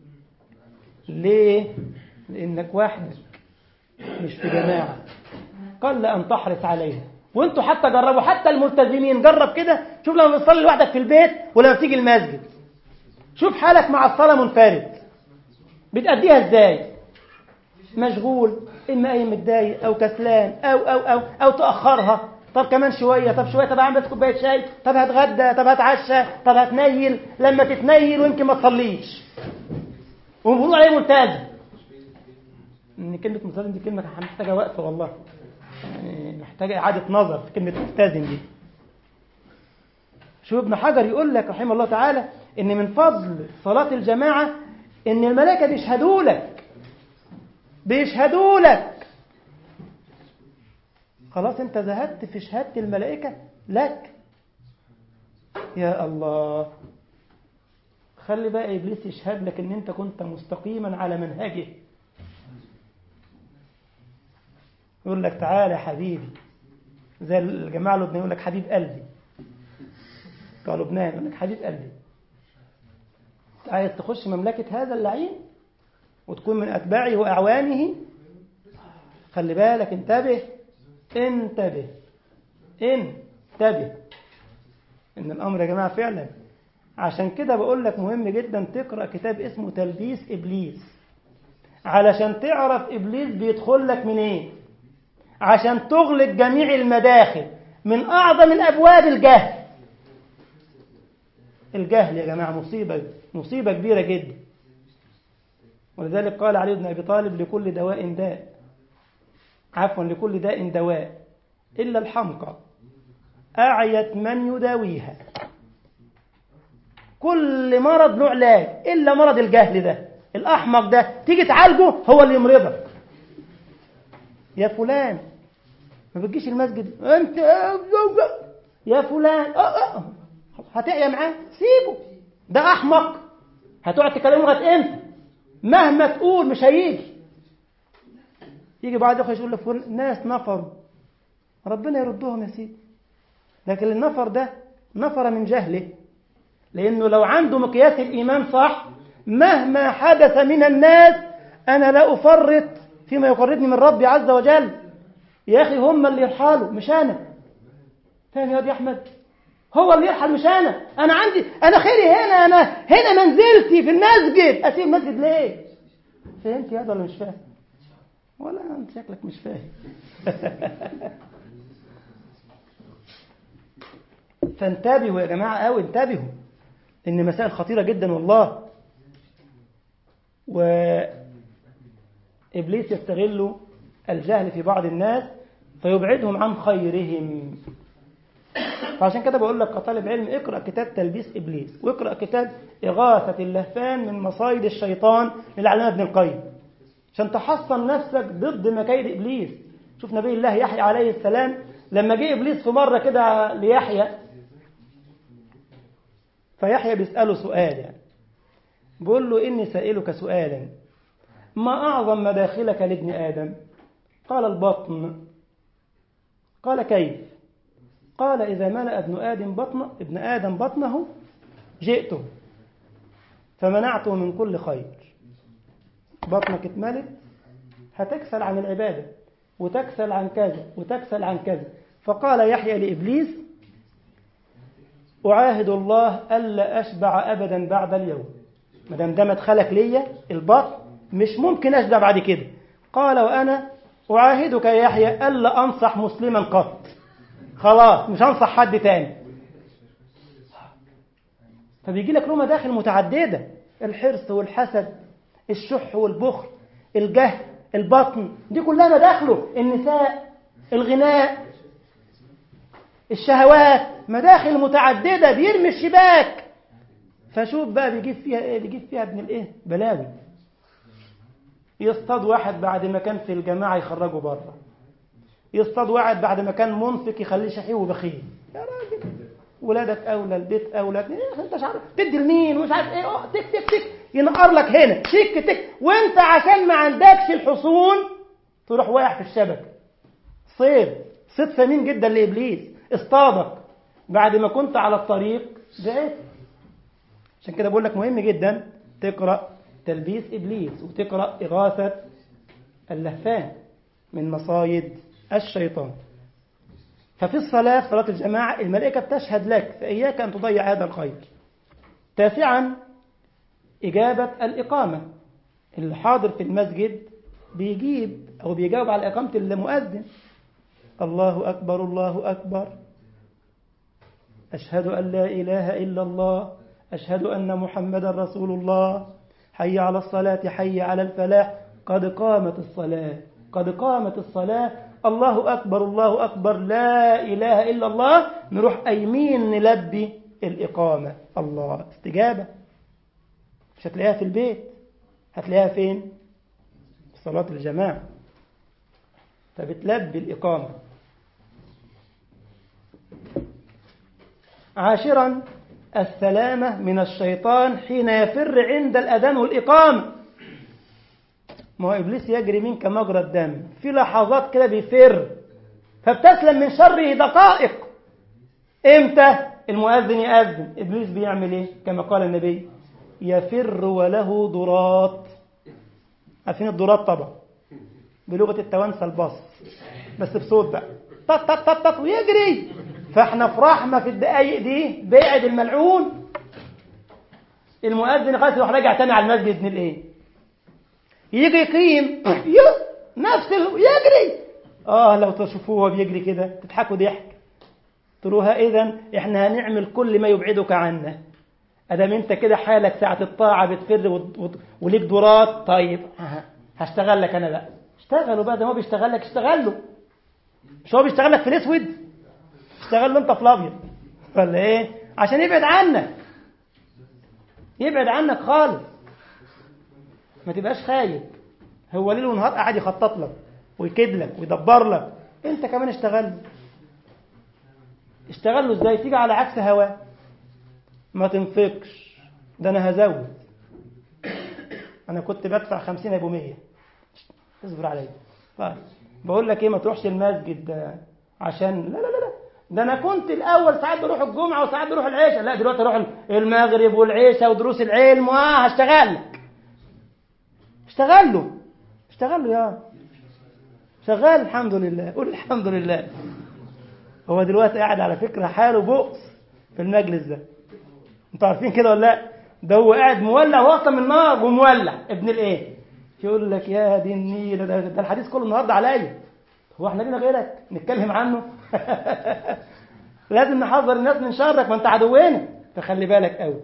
ليه؟ لأنك وحدك مش في جماعة قل أن تحرص عليها وانتوا حتى جربوا حتى الملتزمين جرب كده شوف لما بتصلي لوحدك في البيت ولما بتيجي المسجد شوف حالك مع الصلاة منفرد بتأديها ازاي مشغول إما أي متضايق أو كسلان أو أو أو أو تأخرها طب كمان شوية طب شوية طب أعمل كوباية شاي طب هتغدى طب هتعشى طب هتنيل لما تتنيل ويمكن ما تصليش وبيقولوا عليه ملتزم ان كلمه ملتزم دي كلمه محتاجه وقفه والله يعني محتاجه اعاده نظر في كلمه ملتزم دي شوف ابن حجر يقول لك رحمه الله تعالى ان من فضل صلاه الجماعه ان الملائكه بيشهدوا لك بيشهدوا لك خلاص انت زهدت في شهاده الملائكه لك يا الله خلي بقى ابليس يشهد لك ان انت كنت مستقيما على منهجه يقول لك تعالى يا حبيبي زي الجماعه اللبنانيين يقول لك حبيب قلبي بتوع لبنان يقول لك حبيب قلبي عايز تخش مملكه هذا اللعين وتكون من اتباعه واعوانه خلي بالك انتبه انتبه انتبه ان الامر يا جماعه فعلا عشان كده بقول لك مهم جدا تقرا كتاب اسمه تلبيس ابليس علشان تعرف ابليس بيدخل لك منين إيه؟ عشان تغلق جميع المداخل من اعظم الابواب الجهل الجهل يا جماعه مصيبه مصيبه كبيره جدا ولذلك قال علي بن ابي طالب لكل دواء داء عفوا لكل داء دواء الا الحمقى اعيت من يداويها كل مرض له علاج الا مرض الجهل ده الاحمق ده تيجي تعالجه هو اللي يمرضك يا فلان ما بتجيش المسجد انت يا فلان هتعيا معاه سيبه ده احمق هتقعد تكلمه لغايه امتى مهما تقول مش هيجي يجي بعد يخش يقول لك ناس نفروا ربنا يردهم يا سيدي لكن النفر ده نفر من جهله لأنه لو عنده مقياس الإيمان صح مهما حدث من الناس أنا لا أفرط فيما يقربني من ربي عز وجل يا أخي هم اللي يرحلوا مش أنا فاهم يا واد يا أحمد هو اللي يرحل مش أنا أنا عندي أنا خيري هنا أنا هنا منزلتي في المسجد أسيب المسجد ليه فهمت يا ولا مش فاهم ولا أنت شكلك مش فاهم فانتبهوا يا جماعة أو انتبهوا إن مسائل خطيرة جدا والله وإبليس يستغل الجهل في بعض الناس فيبعدهم عن خيرهم فعشان كده بقول لك كطالب علم اقرأ كتاب تلبيس إبليس واقرأ كتاب إغاثة اللهفان من مصايد الشيطان للعلامة ابن القيم عشان تحصن نفسك ضد مكايد إبليس شوف نبي الله يحيى عليه السلام لما جه إبليس في مرة كده ليحيى فيحيى بيسأله سؤال يعني بيقول له إني سائلك سؤالا ما أعظم مداخلك لابن آدم قال البطن قال كيف قال إذا ملأ ابن آدم بطن ابن آدم بطنه جئته فمنعته من كل خير بطنك اتملت هتكسل عن العبادة وتكسل عن كذا وتكسل عن كذا فقال يحيى لإبليس أعاهد الله ألا أشبع أبدا بعد اليوم ما دام ده مدخلك ليا البطن مش ممكن أشبع بعد كده قال وأنا أعاهدك يا يحيى ألا أنصح مسلما قط خلاص مش هنصح حد تاني فبيجي لك له مداخل متعددة الحرص والحسد الشح والبخل الجهل البطن دي كلها مداخله النساء الغناء الشهوات مداخل متعددة بيرمي الشباك فشوف بقى بيجيب فيها ايه بيجيب فيها ابن الايه بلاوي يصطاد واحد بعد ما كان في الجماعة يخرجه بره يصطاد واحد بعد ما كان منفق يخليه شحيح وبخيل يا راجل ولادك اولى البيت اولى إيه انت مش عارف تدي لمين ومش عارف ايه اه تك تك تك ينقر لك هنا تك تك وانت عشان ما عندكش الحصون تروح واقع في الشبكه صيد صيد ثمين جدا لابليس اصطادك بعد ما كنت على الطريق بعت عشان كده بقول لك مهم جدا تقرا تلبيس ابليس وتقرا اغاثه اللهفان من مصايد الشيطان ففي الصلاة في صلاة الجماعة الملائكة بتشهد لك فإياك أن تضيع هذا الخير تاسعا إجابة الإقامة الحاضر في المسجد بيجيب أو بيجاوب على إقامة المؤذن الله أكبر الله أكبر أشهد أن لا إله إلا الله أشهد أن محمدا رسول الله حي على الصلاة حي على الفلاح قد قامت الصلاة قد قامت الصلاة الله أكبر الله أكبر لا إله إلا الله نروح أيمين نلبي الإقامة الله استجابة مش هتلاقيها في البيت هتلاقيها فين في صلاة الجماعة فبتلبي الإقامة عاشرا السلامة من الشيطان حين يفر عند الأذان والإقامة ما هو إبليس يجري منك مجرى الدم في لحظات كده بيفر فبتسلم من شره دقائق إمتى المؤذن يأذن إبليس بيعمل إيه كما قال النبي يفر وله ضرات عارفين الضرات طبعا بلغة التوانسة البص بس بصوت بقى طط طط طط طط ويجري فاحنا في رحمة في الدقايق دي بعد الملعون المؤذن خلاص يروح راجع تاني على المسجد من الايه يجي يقيم نفس ال... يجري اه لو تشوفوه وهو بيجري كده تضحكوا ضحك تروها اذا احنا هنعمل كل ما يبعدك عنا ادام انت كده حالك ساعة الطاعة بتفر و... وليك دورات طيب هشتغل لك انا بقى اشتغلوا بقى ده هو بيشتغل لك اشتغل له مش هو بيشتغل لك في الاسود اشتغل له انت في الابيض ولا ايه عشان يبعد عنك يبعد عنك خالص ما تبقاش خايف هو ليل ونهار قاعد يخطط لك ويكيد لك ويدبر لك انت كمان اشتغل له اشتغل له ازاي تيجي على عكس هواه ما تنفقش ده انا هزود انا كنت بدفع خمسين ابو مية اصبر عليا طيب بقول لك ايه ما تروحش المسجد عشان لا لا لا لا ده انا كنت الاول ساعات بروح الجمعه وساعات بروح العشاء لا دلوقتي اروح المغرب والعشاء ودروس العلم واه هشتغل لك اشتغل له اشتغل له يا شغال الحمد لله قول الحمد لله هو دلوقتي قاعد على فكره حاله بؤس في المجلس ده انتوا عارفين كده ولا لا ده هو قاعد مولع واطى من النار ومولع ابن الايه يقول لك يا دي النيل ده, ده الحديث كله النهارده عليا هو احنا لينا غيرك نتكلم عنه لازم نحذر الناس من شرك ما انت عدونا فخلي بالك قوي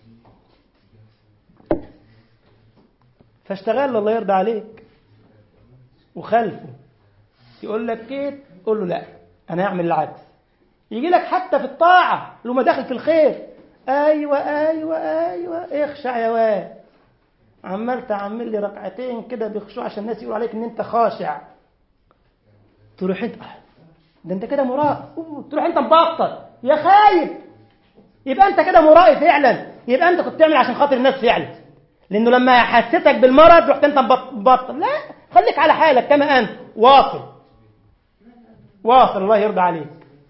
فاشتغل الله يرضى عليك وخلفه يقول لك كيف قول له لا انا هعمل العكس يجي لك حتى في الطاعه لو ما داخل في الخير ايوه ايوه ايوه اخشع يا واد عمال تعمل لي ركعتين كده بخشوع عشان الناس يقولوا عليك ان انت خاشع تروح انت ده انت كده مراء تروح انت مبطل يا خايب يبقى انت كده مرائي فعلا يبقى انت كنت تعمل عشان خاطر الناس فعلا لانه لما حسيتك بالمرض رحت انت مبطل لا خليك على حالك كما انت واصل واصل الله يرضى عليك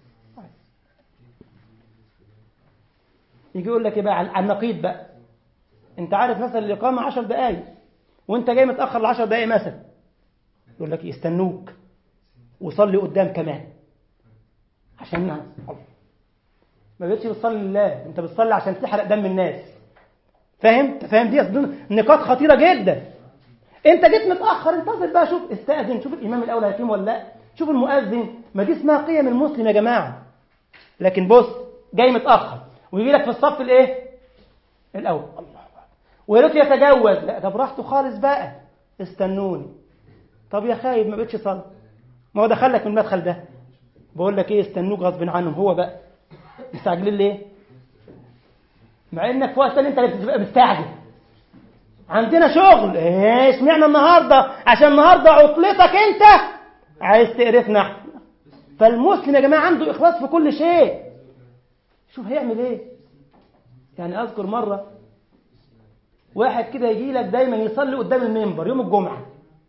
يجي يقول لك ايه بقى على النقيض بقى انت عارف مثلا الاقامه 10 دقائق وانت جاي متاخر ل 10 دقائق مثلا يقول لك يستنوك وصلي قدام كمان عشان نعم ما بقتش بتصلي لله انت بتصلي عشان تحرق دم الناس فاهم انت فاهم دي نقاط خطيره جدا انت جيت متاخر انتظر بقى شوف استاذن شوف الامام الاول هيقيم ولا لا شوف المؤذن ما دي اسمها قيم المسلم يا جماعه لكن بص جاي متاخر ويجي لك في الصف الايه الاول الله ويريد يتجوز لا ده براحته خالص بقى استنوني طب يا خايب ما بقتش صلاه ما هو دخل لك من المدخل ده بقول لك ايه استنوك غصب عنهم هو بقى مستعجلين ليه مع انك في وقت انت اللي بتبقى مستعجل عندنا شغل ايه سمعنا النهارده عشان النهارده عطلتك انت عايز تقرفنا احنا فالمسلم يا جماعه عنده اخلاص في كل شيء شوف هيعمل ايه يعني اذكر مره واحد كده يجي لك دايما يصلي قدام المنبر يوم الجمعه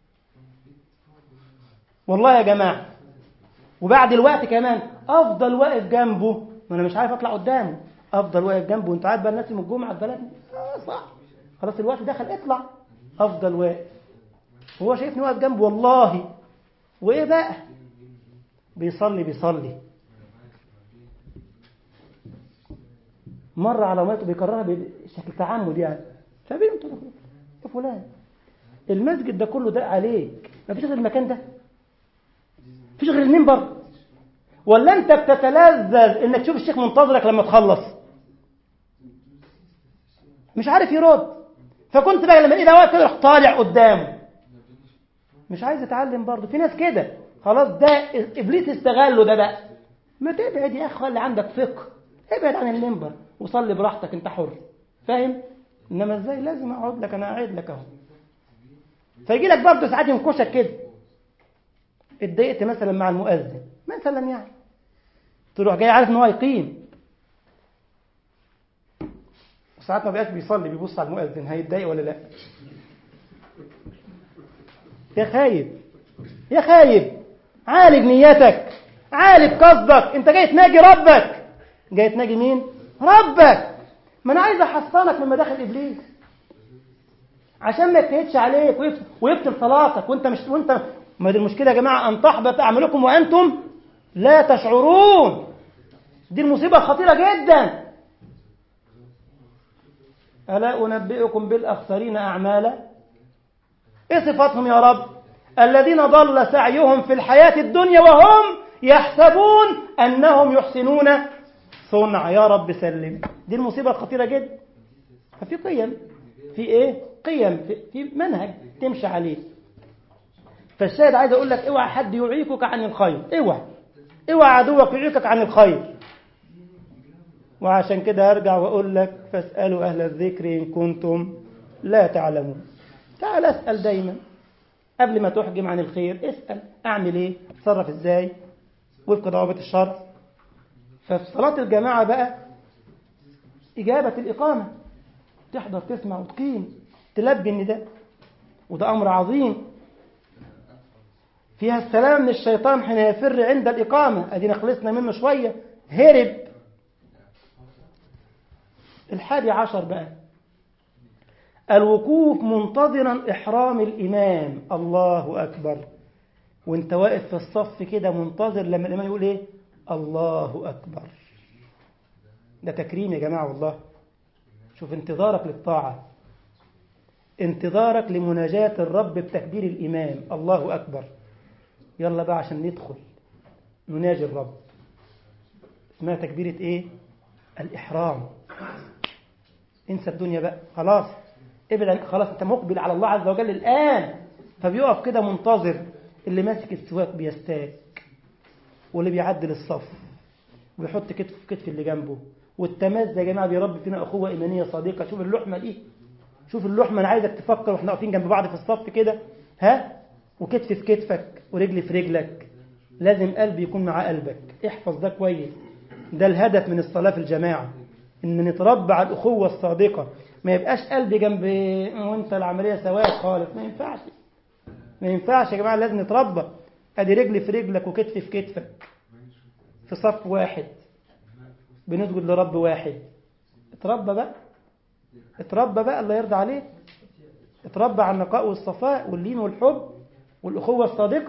والله يا جماعه وبعد الوقت كمان افضل واقف جنبه ما انا مش عارف اطلع قدامه افضل واقف جنبه وانت عارف بقى الناس من الجمعه في بلدنا آه صح خلاص الوقت دخل اطلع افضل واقف هو شايفني واقف جنبه والله وايه بقى بيصلي بيصلي مرة على ميته بيكررها بشكل تعمد يعني فبنته يا فلان المسجد ده كله ده عليك ما فيش غير المكان ده فيش غير المنبر ولا انت بتتلذذ انك تشوف الشيخ منتظرك لما تخلص مش عارف يرد فكنت بقى لما ايه ده واقف كده طالع قدامه مش عايز يتعلم برضه في ناس كده خلاص ده ابليس استغله ده بقى ما تبعد يا اخي خلي عندك فقه ابعد عن المنبر وصلي براحتك انت حر فاهم انما ازاي لازم اقعد لك انا قاعد لك اهو فيجي لك برضه ساعات ينكشك كده اتضايقت مثلا مع المؤذن مثلا يعني تروح جاي عارف ان هو يقيم ساعات ما بقاش بيصلي بيبص على المؤذن هيتضايق ولا لا يا خايب يا خايب عالج نيتك عالج قصدك انت جاي تناجي ربك جاي تناجي مين ربك ما انا عايز احصنك من مداخل ابليس عشان ما يجتهدش عليك ويبطل, ويبطل صلاتك وانت مش وانت ما دي المشكله يا جماعه ان تحبط اعمالكم وانتم لا تشعرون دي المصيبه الخطيره جدا الا انبئكم بالاخسرين اعمالا ايه صفاتهم يا رب الذين ضل سعيهم في الحياه الدنيا وهم يحسبون انهم يحسنون صنع يا رب سلم دي المصيبه الخطيره جدا ففي قيم في ايه قيم في, في منهج تمشي عليه فالشاهد عايز اقول لك اوعى حد يعيقك عن الخير اوعى اوعى عدوك يعيقك عن الخير وعشان كده ارجع واقول لك فاسالوا اهل الذكر ان كنتم لا تعلمون تعال اسال دايما قبل ما تحجم عن الخير اسال اعمل ايه اتصرف ازاي وفق ضوابط الشرع ففي صلاه الجماعه بقى اجابه الاقامه تحضر تسمع وتقيم تلبي النداء وده امر عظيم فيها السلام من الشيطان حين يفر عند الإقامة أدينا خلصنا منه شوية هرب الحادي عشر بقى الوقوف منتظرا إحرام الإمام الله أكبر وانت واقف في الصف كده منتظر لما الإمام يقول إيه الله أكبر ده تكريم يا جماعة والله شوف انتظارك للطاعة انتظارك لمناجاة الرب بتكبير الإمام الله أكبر يلا بقى عشان ندخل نناجي الرب اسمها تكبيرة ايه الإحرام انسى الدنيا بقى خلاص ابعد خلاص انت مقبل على الله عز وجل الآن فبيقف كده منتظر اللي ماسك السواك بيستاك واللي بيعدل الصف ويحط كتف في كتف اللي جنبه والتماس يا جماعه بيربي فينا اخوه ايمانيه صديقه شوف اللحمه دي شوف اللحمه انا عايزك تفكر واحنا واقفين جنب بعض في الصف كده ها وكتف في كتفك ورجل في رجلك لازم قلبي يكون مع قلبك احفظ ده كويس ده الهدف من الصلاة في الجماعة ان نتربى على الأخوة الصادقة ما يبقاش قلبي جنب وانت العملية سواد خالص ما ينفعش ما ينفعش يا جماعة لازم نتربى ادي رجلي في رجلك وكتفي في كتفك في صف واحد بنسجد لرب واحد اتربى بقى اتربى بقى الله يرضى عليك اتربى على النقاء والصفاء واللين والحب والأخوة الصادقة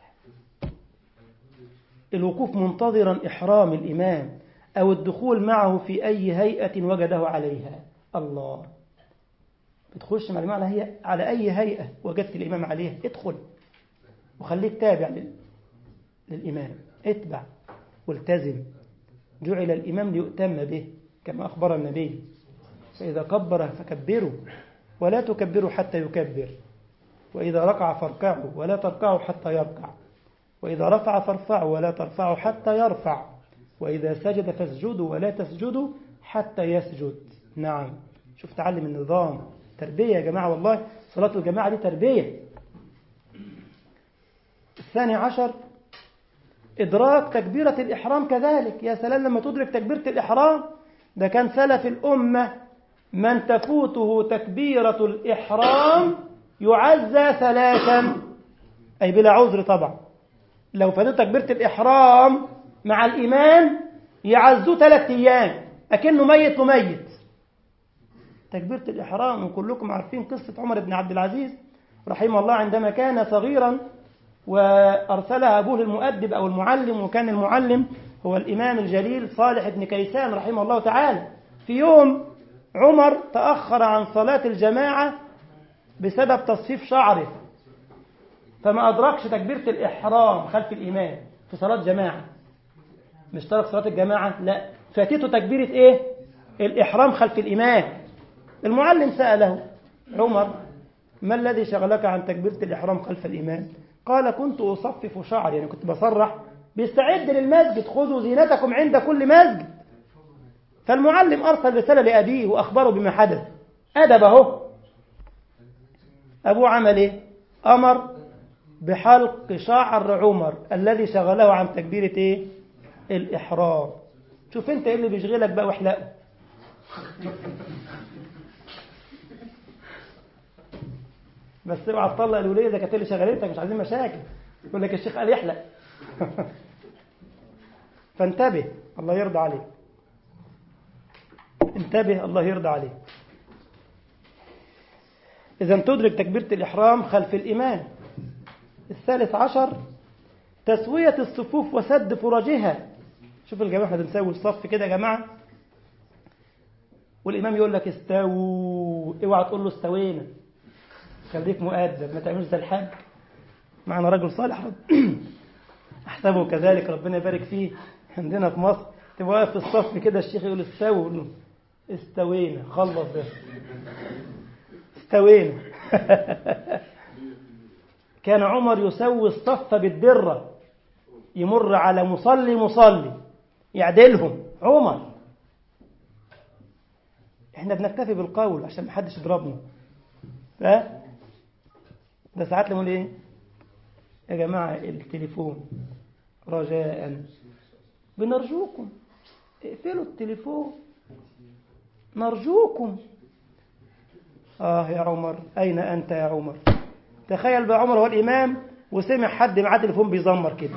الوقوف منتظرا إحرام الإمام أو الدخول معه في أي هيئة وجده عليها الله بتخش مع الإمام على, هي على أي هيئة وجدت الإمام عليها ادخل وخليك تابع لل... للإمام اتبع والتزم جعل الإمام ليؤتم به كما أخبر النبي فإذا كبر فكبروا ولا تكبروا حتى يكبر وإذا ركع فاركعوا ولا تركعوا حتى يركع وإذا رفع فارفعوا ولا ترفعوا حتى يرفع وإذا سجد فاسجدوا ولا تسجدوا حتى يسجد نعم شوف تعلم النظام تربية يا جماعة والله صلاة الجماعة دي تربية الثاني عشر إدراك تكبيرة الإحرام كذلك يا سلام لما تدرك تكبيرة الإحرام ده كان سلف الأمة من تفوته تكبيرة الإحرام يعزى ثلاثا أي بلا عذر طبعا لو فاتته تكبيرة الإحرام مع الإمام يعزوه ثلاث أيام أكنه ميت وميت تكبيرة الإحرام وكلكم عارفين قصة عمر بن عبد العزيز رحمه الله عندما كان صغيرا وأرسلها أبوه المؤدب أو المعلم وكان المعلم هو الإمام الجليل صالح بن كيسان رحمه الله تعالى في يوم عمر تأخر عن صلاة الجماعة بسبب تصفيف شعره فما أدركش تكبيرة الإحرام خلف الإمام في صلاة جماعة مش ترك صلاة الجماعة لا فاتته تكبيرة إيه الإحرام خلف الإمام المعلم سأله عمر ما الذي شغلك عن تكبيرة الإحرام خلف الإمام قال كنت أصفف شعري يعني كنت بصرح بيستعد للمسجد خذوا زينتكم عند كل مسجد فالمعلم أرسل رسالة لأبيه وأخبره بما حدث أدب أهو أبوه عمل إيه أمر بحلق شعر عمر الذي شغله عن تكبيرة إيه الإحرام شوف أنت إيه اللي بيشغلك بقى واحلقه بس اوعى تطلق الوليه ده كانت اللي شغلتك مش عايزين مشاكل يقول لك الشيخ قال يحلق فانتبه الله يرضى عليك انتبه الله يرضى عليك إذا تدرك تكبيرة الإحرام خلف الإمام الثالث عشر تسوية الصفوف وسد فرجها شوف الجماعة احنا بنسوي الصف كده يا جماعة والإمام يقول لك استووا اوعى تقول له استوينا خليك مؤدب ما تعملش زي الحاج معنا رجل صالح رب احسبه كذلك ربنا يبارك فيه عندنا في مصر تبقى واقف في الصف كده الشيخ يقول استووا يقول له استوينا خلص بس استوينا كان عمر يسوي الصف بالدرة يمر على مصلي مصلي يعدلهم عمر احنا بنكتفي بالقول عشان محدش يضربنا ها ده ساعات نقول ايه يا جماعة التليفون رجاء بنرجوكم اقفلوا التليفون نرجوكم آه يا عمر أين أنت يا عمر تخيل بقى عمر هو الإمام وسمع حد معاه تليفون بيزمر كده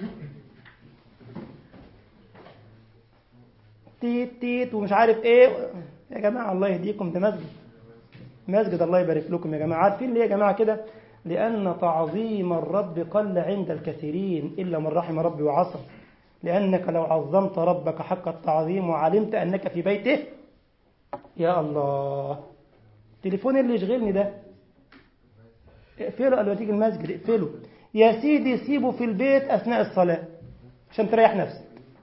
تيت تيت ومش عارف ايه يا جماعة الله يهديكم ده مسجد مسجد الله يبارك لكم يا جماعة عارفين ليه يا جماعة كده لأن تعظيم الرب قل عند الكثيرين إلا من رحم ربي وعصم لأنك لو عظمت ربك حق التعظيم وعلمت أنك في بيته يا الله التليفون اللي يشغلني ده اقفله قبل ما تيجي المسجد اقفله يا سيدي سيبه في البيت أثناء الصلاة عشان تريح نفسك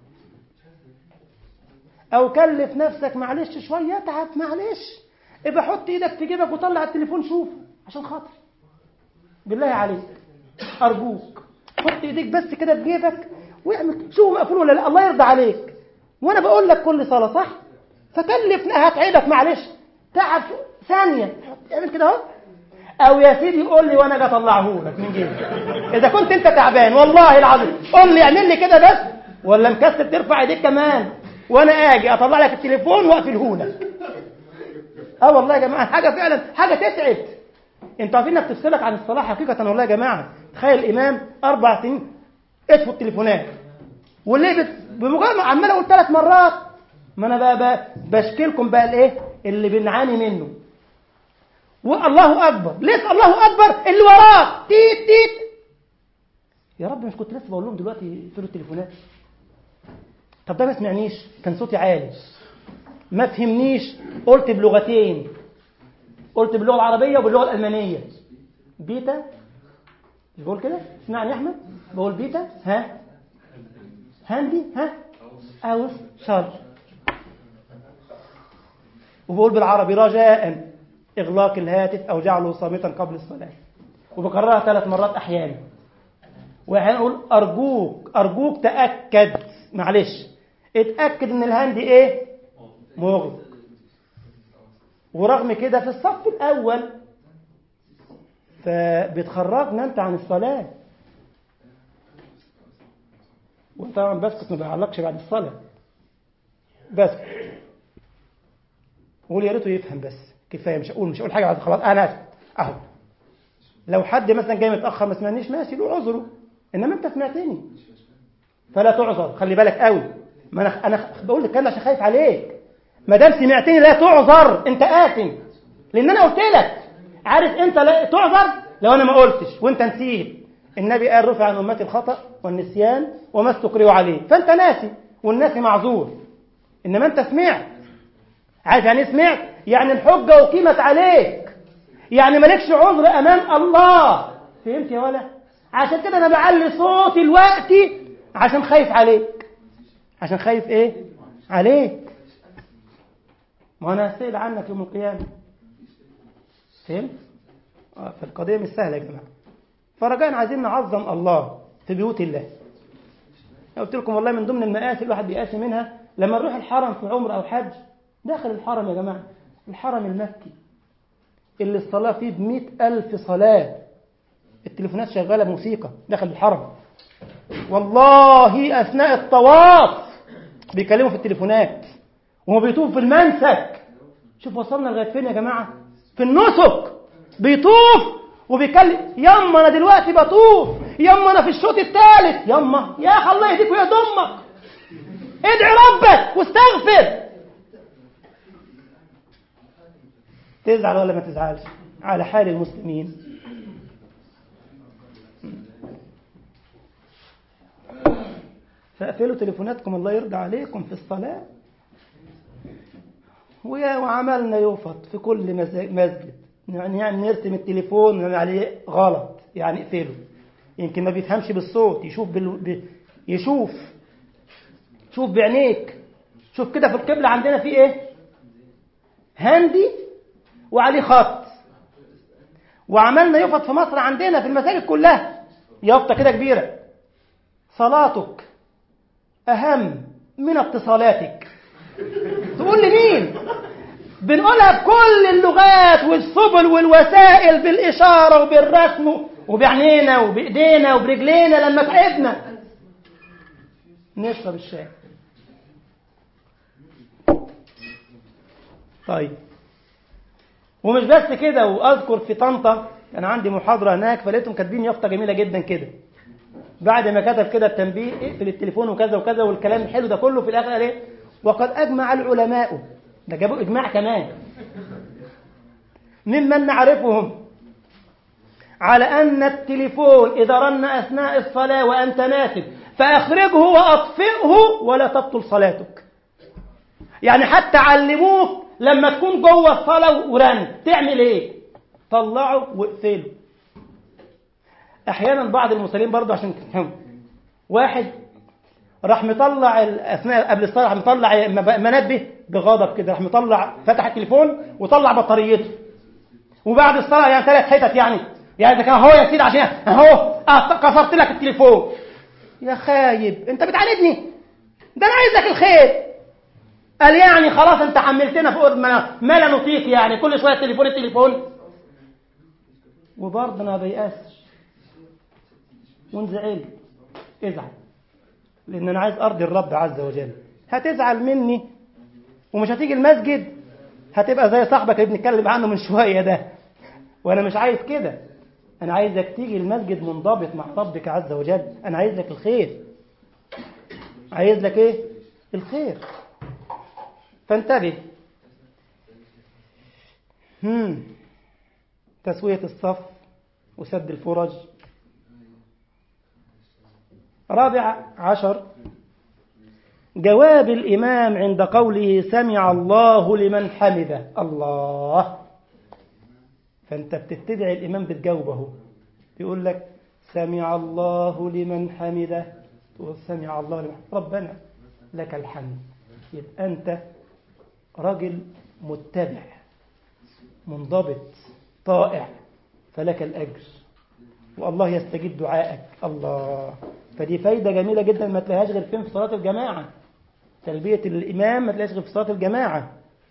أو كلف نفسك معلش شوية اتعب معلش ابقى حط ايدك في جيبك وطلع التليفون شوفه عشان خاطر بالله عليك أرجوك حط ايديك بس كده في جيبك واعمل شوفه مقفول ولا لا الله يرضى عليك وانا بقول لك كل صلاة صح فكلف هتعبك معلش تعب ثانية اعمل كده اهو او يا سيدي قول لي وانا اجي اطلعه لك من جيبي اذا كنت انت تعبان والله العظيم قول لي اعمل لي كده بس ولا مكسل ترفع ايديك كمان وانا اجي اطلع لك التليفون واقفله لك اه والله يا جماعه حااجه فعلا حاجه تتعب انتوا عارفين انها بتفصلك عن الصلاه حقيقه والله يا جماعه تخيل الامام اربع سنين اطفوا التليفونات واللي بت... بمجرد ما عمال اقول ثلاث مرات ما انا بقى, بقى بشكلكم بقى الايه اللي بنعاني منه والله اكبر ليه الله اكبر اللي وراك تيت تيت يا رب مش كنت لسه بقول لهم دلوقتي يقفلوا التليفونات طب ده ما سمعنيش كان صوتي عالي ما فهمنيش قلت بلغتين قلت باللغه العربيه وباللغه الالمانيه بيتا مش بقول كده اسمعني يا احمد بقول بيتا ها هاندي ها اوس شر وبقول بالعربي رجاء إغلاق الهاتف أو جعله صامتا قبل الصلاة وبكررها ثلاث مرات أحيانا وأحيانا أقول أرجوك أرجوك تأكد معلش اتأكد إن الهاند إيه مغلق ورغم كده في الصف الأول فبتخرجنا أنت عن الصلاة وطبعا بسكت ما بعلقش بعد الصلاة بسكت قول يا ريته يفهم بس كفايه مش هقول مش هقول حاجه بعد خلاص انا اسف اهو لو حد مثلا جاي متاخر ما سمعنيش ماشي له عذره انما انت سمعتني فلا تعذر خلي بالك قوي ما انا انا بقول لك كده عشان خايف عليك ما دام سمعتني لا تعذر انت آثم لان انا قلت لك عارف انت لا تعذر لو انا ما قلتش وانت نسيت النبي قال رفع عن امتي الخطا والنسيان وما استقروا عليه فانت ناسي والناس معذور انما انت سمعت عارف يعني ايه سمعت يعني الحجة أقيمت عليك يعني مالكش عذر أمام الله فهمت يا ولا عشان كده أنا بعلي صوتي دلوقتي عشان خايف عليك عشان خايف إيه عليك ما أنا هسأل عنك يوم القيامة فهمت آه، فالقضية مش سهلة يا جماعة فرجاء عايزين نعظم الله في بيوت الله قلت لكم والله من ضمن المآسي الواحد بيقاسي منها لما نروح الحرم في عمر أو حج داخل الحرم يا جماعة الحرم المكي اللي الصلاة فيه بمئة ألف صلاة التليفونات شغالة موسيقى داخل الحرم والله أثناء الطواف بيكلموا في التليفونات وهو بيطوف في المنسك شوف وصلنا لغاية فين يا جماعة في النسك بيطوف وبيكلم يما انا دلوقتي بطوف يما انا في الشوط الثالث يما يا اخي الله يهديك ويا دمك ادعي ربك واستغفر تزعل ولا ما تزعلش على حال المسلمين فاقفلوا تليفوناتكم الله يرضى عليكم في الصلاة ويا- وعملنا يوفط في كل مز- مسجد يعني يعني نرسم التليفون يعني عليه غلط يعني اقفله يمكن ما بيفهمش بالصوت يشوف بال... ب... يشوف شوف بعينيك شوف كده في القبلة عندنا في ايه هندي وعليه خط وعملنا يفط في مصر عندنا في المساجد كلها يافطة كده كبيرة صلاتك أهم من اتصالاتك تقول لي مين بنقولها بكل اللغات والسبل والوسائل بالإشارة وبالرسم وبعينينا وبإيدينا وبرجلينا لما تعبنا نشرب الشاي طيب ومش بس كده واذكر في طنطا كان عندي محاضره هناك فلقيتهم كاتبين يافطه جميله جدا كده بعد ما كتب كده التنبيه اقفل التليفون وكذا وكذا والكلام الحلو ده كله في الاخر قال ايه وقد اجمع العلماء ده جابوا اجماع كمان ممن نعرفهم على ان التليفون اذا رن اثناء الصلاه وانت ناسب فاخرجه واطفئه ولا تبطل صلاتك يعني حتى علموك لما تكون جوه الصلاة ورن تعمل ايه طلعه واقفله احيانا بعض المصلين برضه عشان تفهموا واحد راح مطلع ال- اثناء قبل الصلاه راح مطلع مب- منبه بغضب كده راح مطلع فتح التليفون وطلع بطاريته وبعد الصلاه يعني ثلاث حتت يعني يعني اذا كان اهو يا سيدي عشان اهو آه، كسرت لك التليفون يا خايب انت بتعاندني ده انا عايز لك الخير قال يعني خلاص انت حملتنا فوق ما, ما لا نطيق يعني كل شويه تليفون التليفون وبرضه انا ما بيأسش وانزعل ازعل لان انا عايز ارضي الرب عز وجل هتزعل مني ومش هتيجي المسجد هتبقى زي صاحبك اللي بنتكلم عنه من شويه ده وانا مش عايز كده انا عايزك تيجي المسجد منضبط مع ربك عز وجل انا عايز لك الخير عايز لك ايه الخير فانتبه هم. تسوية الصف وسد الفرج رابع عشر جواب الإمام عند قوله سمع الله لمن حمده الله فأنت بتتبع الإمام بتجاوبه بيقول لك سمع الله لمن حمده تقول سمع الله لمن ربنا لك الحمد يبقى أنت رجل متبع منضبط طائع فلك الأجر والله يستجيب دعائك الله فدي فايدة جميلة جدا ما تلاقيهاش غير فين في صلاة الجماعة تلبية الإمام ما تلاقيهاش غير في صلاة الجماعة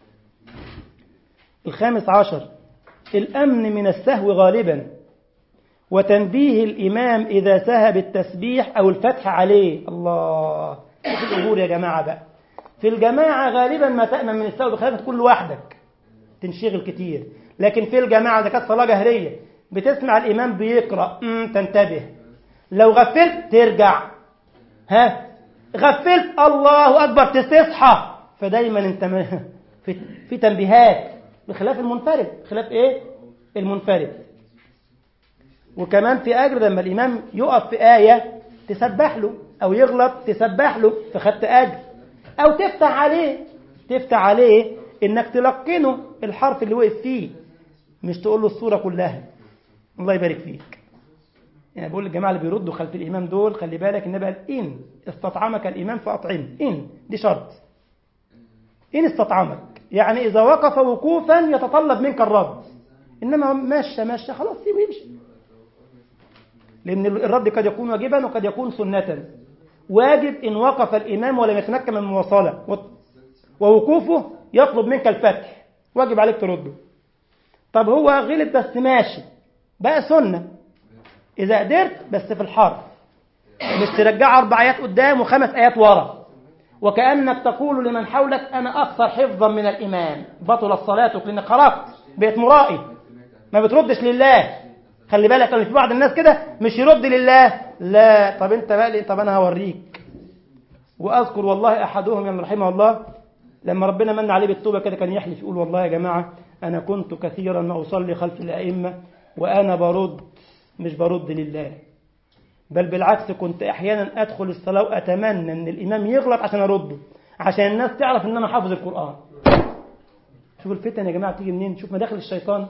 الخامس عشر الأمن من السهو غالبا وتنبيه الإمام إذا سهى بالتسبيح أو الفتح عليه الله شوف الأمور يا جماعة بقى في الجماعة غالبا ما تأمن من السهو بخلاف تكون لوحدك تنشغل كتير لكن في الجماعة إذا كانت صلاة جهرية بتسمع الإمام بيقرأ مم، تنتبه لو غفلت ترجع ها غفلت الله أكبر تصحى فدايما انت م- في, في تنبيهات بخلاف المنفرد بخلاف ايه المنفرد وكمان في أجر لما الإمام يقف في آية تسبح له أو يغلط تسبح له فخدت أجر أو تفتح عليه تفتح عليه إنك تلقنه الحرف اللي وقف فيه مش تقول له الصورة كلها الله يبارك فيك يعني بقول للجماعة اللي بيردوا خلف الإمام دول خلي بالك النبي قال إن استطعمك الإمام فأطعمه إن دي شرط إن استطعمك يعني إذا وقف وقوفا يتطلب منك الرد انما ماشى ماشى خلاص سيبه يمشي لان الرد قد يكون واجبا وقد يكون سنه واجب ان وقف الامام ولم يتمكن من المواصله ووقوفه يطلب منك الفتح واجب عليك ترده طب هو غلط بس ماشي بقى سنه اذا قدرت بس في الحرف مش ترجع اربع ايات قدام وخمس ايات ورا وكانك تقول لمن حولك انا اكثر حفظا من الامام بطلت صلاتك لانك خرجت بقيت مرائي ما بتردش لله خلي بالك ان في بعض الناس كده مش يرد لله لا طب انت بقى لي طب انا هوريك واذكر والله احدهم يعني رحمه الله لما ربنا من عليه بالتوبه كده كان يحلف يقول والله يا جماعه انا كنت كثيرا ما اصلي خلف الائمه وانا برد مش برد لله بل بالعكس كنت احيانا ادخل الصلاه واتمنى ان الامام يغلط عشان ارده عشان الناس تعرف ان انا حافظ القران شوف الفتن يا جماعه تيجي منين شوف مداخل الشيطان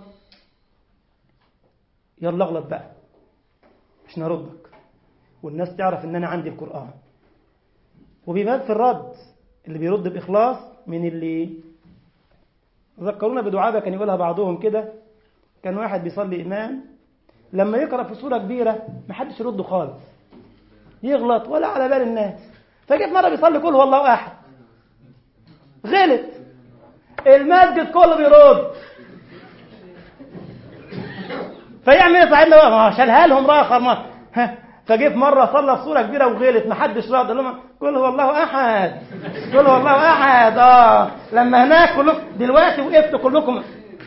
يلا اغلط بقى مش نردك والناس تعرف ان انا عندي القران وبيبان في الرد اللي بيرد باخلاص من اللي ذكرونا بدعابه كان يقولها بعضهم كده كان واحد بيصلي امام لما يقرا في سوره كبيره ما حدش يرده خالص يغلط ولا على بال الناس فجيت مره بيصلي كل هو الله احد غلط المسجد كله بيرد فيعمل ايه صاحبنا بقى ما شالها لهم راخر ما فجه في مره صلى في سوره كبيره وغلط ما حدش راضي قال لهم قل هو الله احد قل هو الله احد اه لما هناك كلكم دلوقتي وقفتوا كلكم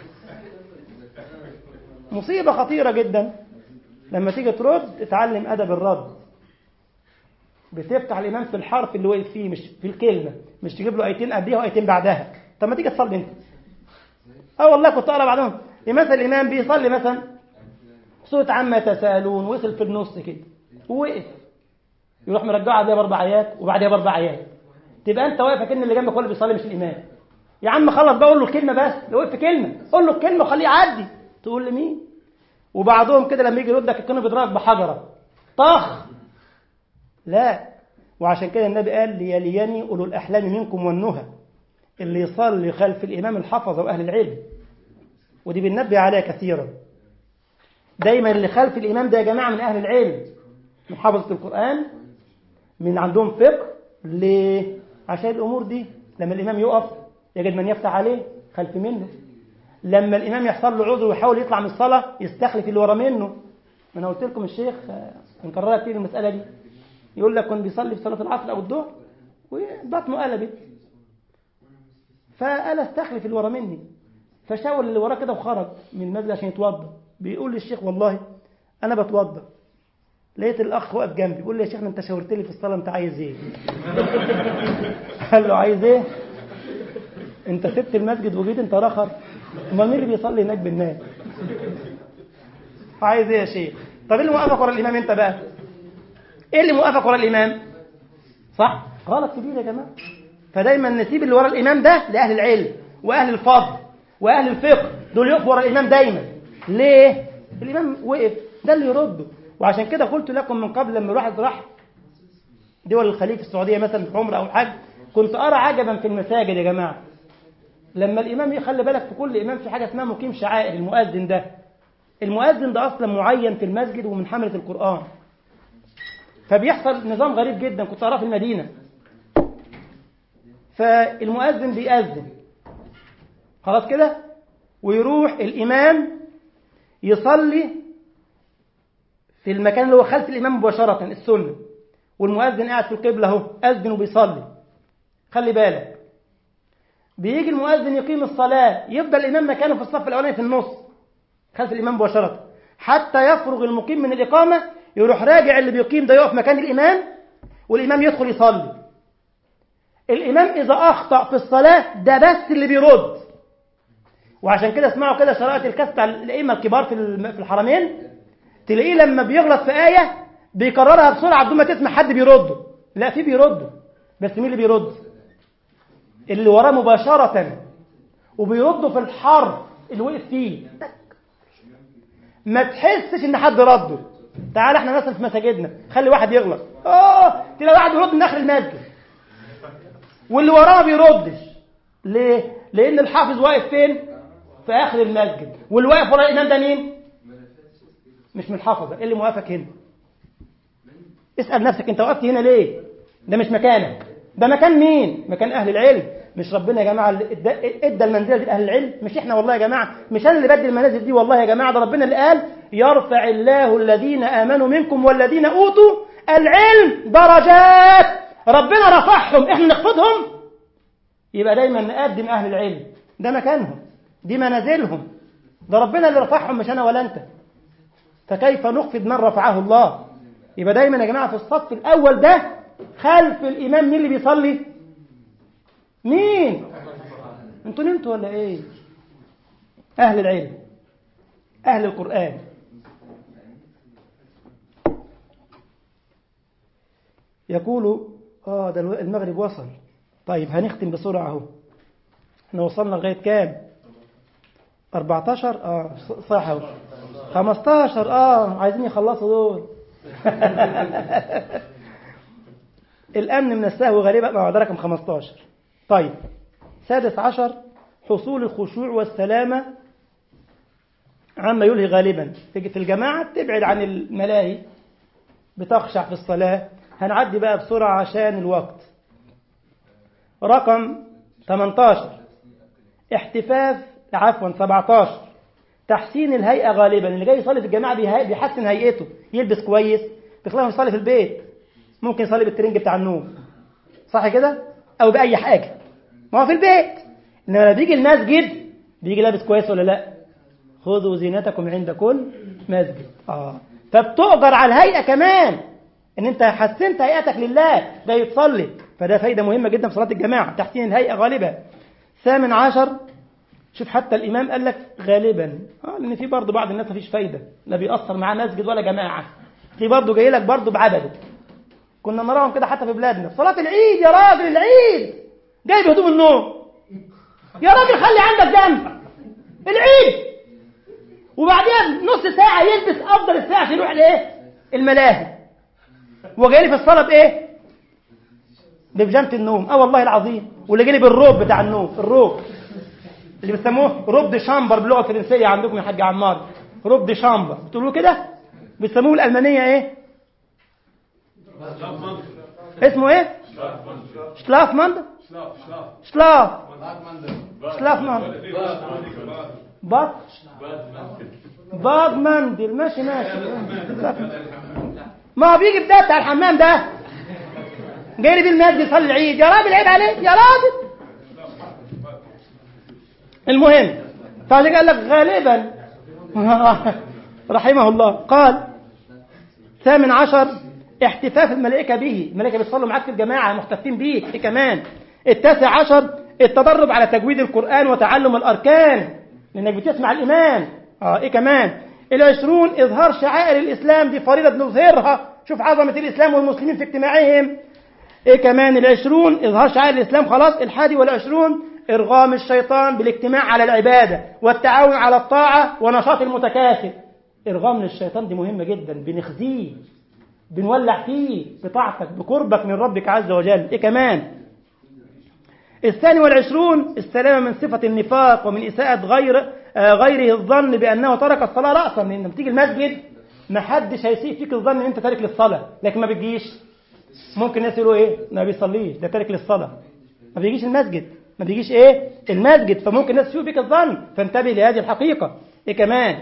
مصيبه خطيره جدا لما تيجي ترد اتعلم ادب الرد بتفتح الامام في الحرف اللي وقف فيه مش في الكلمه مش تجيب له ايتين قبليها وايتين بعدها طب ما تيجي تصلي انت اه والله كنت اقرا بعدهم مثلا الامام بيصلي مثلا سورة عما يتساءلون وصل في النص كده ووقف يروح مرجعه بعدها باربع ايات وبعدها باربع ايات تبقى انت واقف كأن اللي جنبك هو اللي بيصلي مش الامام يا عم خلص بقى قول له الكلمه بس لو وقف كلمه قول له الكلمه وخليه يعدي تقول لمين وبعضهم كده لما يجي يردك كانوا بيضربك بحجره طخ لا وعشان كده النبي قال ليليني اولو الاحلام منكم والنهى اللي يصلي خلف الامام الحفظه واهل العلم ودي بننبه عليها كثيرا دايما اللي خلف الإمام ده يا جماعة من أهل العلم من حفظة القرآن من عندهم فقه ليه؟ عشان الأمور دي لما الإمام يقف يجد من يفتح عليه خلف منه لما الإمام يحصل له عذر ويحاول يطلع من الصلاة يستخلف اللي ورا منه ما أنا قلت لكم الشيخ نكررها كتير المسألة دي يقول لك كان بيصلي في صلاة العصر أو الظهر وبطنه قلبت فقال استخلف اللي ورا مني فشاور اللي وراه كده وخرج من المسجد عشان يتوضا بيقول للشيخ والله انا بتوضا لقيت الاخ واقف جنبي بيقول لي يا شيخنا انت شاورت لي في الصلاه انت عايز ايه قال له عايز ايه انت سبت المسجد وجيت انت رخر امال مين اللي بيصلي هناك بالناس عايز ايه يا شيخ طب ايه اللي موقفك ورا الامام انت بقى ايه اللي موقفك ورا الامام صح غلط كبير يا جماعه فدايما نسيب اللي ورا الامام ده لاهل العلم واهل الفضل واهل الفقه دول يقفوا ورا الامام دايما ليه الامام وقف ده اللي يرده وعشان كده قلت لكم من قبل لما الواحد راح دول الخليج في السعوديه مثلا في عمره او حج كنت ارى عجبا في المساجد يا جماعه لما الامام يخلي بالك في كل امام في حاجه اسمها مقيم شعائر المؤذن ده المؤذن ده اصلا معين في المسجد ومن حمله القران فبيحصل نظام غريب جدا كنت اراه في المدينه فالمؤذن بيأذن خلاص كده ويروح الإمام يصلي في المكان اللي هو خلف الإمام مباشرة السنة والمؤذن قاعد في القبلة اهو أذن وبيصلي خلي بالك بيجي المؤذن يقيم الصلاة يفضل الإمام مكانه في الصف الأولاني في النص خلف الإمام مباشرة حتى يفرغ المقيم من الإقامة يروح راجع اللي بيقيم ده يقف مكان الإمام والإمام يدخل يصلي الإمام إذا أخطأ في الصلاة ده بس اللي بيرد وعشان كده اسمعوا كده شرائط الكاس بتاع الائمه الكبار في في الحرمين تلاقيه لما بيغلط في ايه بيكررها بسرعه بدون ما تسمع حد بيرده لا في بيرده بس مين اللي بيرد اللي وراه مباشره وبيرده في الحرف اللي وقف فيه ما تحسش ان حد رده تعال احنا مثلا في مساجدنا خلي واحد يغلط اه تلاقي واحد يرد من اخر المسجد واللي وراه ما بيردش ليه لان الحافظ واقف فين في آخر المسجد واللي واقف ورا الإمام ده مين؟ مش من الحافظة إيه اللي موافق هنا؟ اسأل نفسك أنت وقفت هنا ليه؟ ده مش مكانك ده مكان مين؟ مكان أهل العلم مش ربنا يا جماعة اللي ادى ادى المنزلة دي لأهل العلم مش إحنا والله يا جماعة مش أنا اللي بدي المنازل دي والله يا جماعة ده ربنا اللي قال يرفع الله الذين آمنوا منكم والذين أوتوا العلم درجات ربنا رفعهم إحنا نخفضهم يبقى دايما نقدم أهل العلم ده مكانهم دي منازلهم ده ربنا اللي رفعهم مش أنا ولا أنت فكيف نخفض من رفعه الله يبقى دايما يا جماعة في الصف الأول ده خلف الإمام مين اللي بيصلي مين انتوا نمتوا ولا ايه أهل العلم أهل القرآن يقول اه ده المغرب وصل طيب هنختم بسرعة اهو احنا وصلنا لغاية كام 14 اه صح اهو 15 اه عايزين يخلصوا دول الأمن من السهو غالبا مع رقم 15 طيب سادس عشر حصول الخشوع والسلامة عما يلهي غالبا في الجماعة تبعد عن الملاهي بتخشع في الصلاة هنعدي بقى بسرعة عشان الوقت رقم 18 احتفاف عفوا 17 تحسين الهيئة غالبا اللي جاي يصلي في الجماعة بيحسن هيئته يلبس كويس بخلاف يصلي في البيت ممكن يصلي بالترنج بتاع النوم صح كده او باي حاجة ما هو في البيت انما لما بيجي المسجد بيجي لابس كويس ولا لا خذوا زينتكم عند كل مسجد اه فبتؤجر على الهيئة كمان ان انت حسنت هيئتك لله ده يتصلي فده فايدة مهمة جدا في صلاة الجماعة تحسين الهيئة غالبا ثامن عشر شوف حتى الإمام قال لك غالبا اه لأن في برضه بعض الناس مفيش فايدة لا بيأثر معاه مسجد ولا جماعة في برضه جاي لك برضه بعبده كنا نراهم كده حتى في بلادنا صلاة العيد يا راجل العيد جايب هدوم النوم يا راجل خلي عندك جنب العيد وبعدين نص ساعة يلبس أفضل الساعة عشان يروح لإيه الملاهي وجاي لي في الصلاة بإيه ببجامة النوم اه والله العظيم واللي جاي لي بالروب بتاع النوم الروب اللي بيسموه روب دي شامبر باللغة الفرنسية عندكم يا حاج عمار روب دي شامبر بتقولوا كده بيسموه الألمانية إيه اسمه ايه شلاف مند شلاف شلاف مند بط باد مندل ماشي ماشي ما هو بيجي بداية بتاع الحمام ده جاي لي بالماد بيصلي العيد يا راجل عيب عليك يا راجل المهم فعشان قال لك غالبا رحمه الله قال ثامن عشر احتفاف الملائكة به الملائكة بيصلوا معاك في الجماعة محتفين بيك ايه كمان التاسع عشر التدرب على تجويد القرآن وتعلم الأركان لأنك بتسمع الإمام اه ايه كمان العشرون إظهار شعائر الإسلام دي فريضة نظهرها شوف عظمة الإسلام والمسلمين في اجتماعهم ايه كمان العشرون إظهار شعائر الإسلام خلاص الحادي والعشرون إرغام الشيطان بالاجتماع على العبادة والتعاون على الطاعة ونشاط المتكاسل إرغام للشيطان دي مهمة جدا بنخزيه بنولع فيه بطاعتك بقربك من ربك عز وجل ايه كمان الثاني والعشرون السلامة من صفة النفاق ومن إساءة غير آه غيره الظن بأنه ترك الصلاة رأسا لأن لما تيجي المسجد ما حدش هيسيء فيك الظن ان انت تارك للصلاة لكن ما بتجيش ممكن الناس يقولوا ايه ما بيصليش ده تارك للصلاة ما بيجيش المسجد ما بيجيش ايه المسجد فممكن الناس يسيء فيك الظن فانتبه لهذه الحقيقة ايه كمان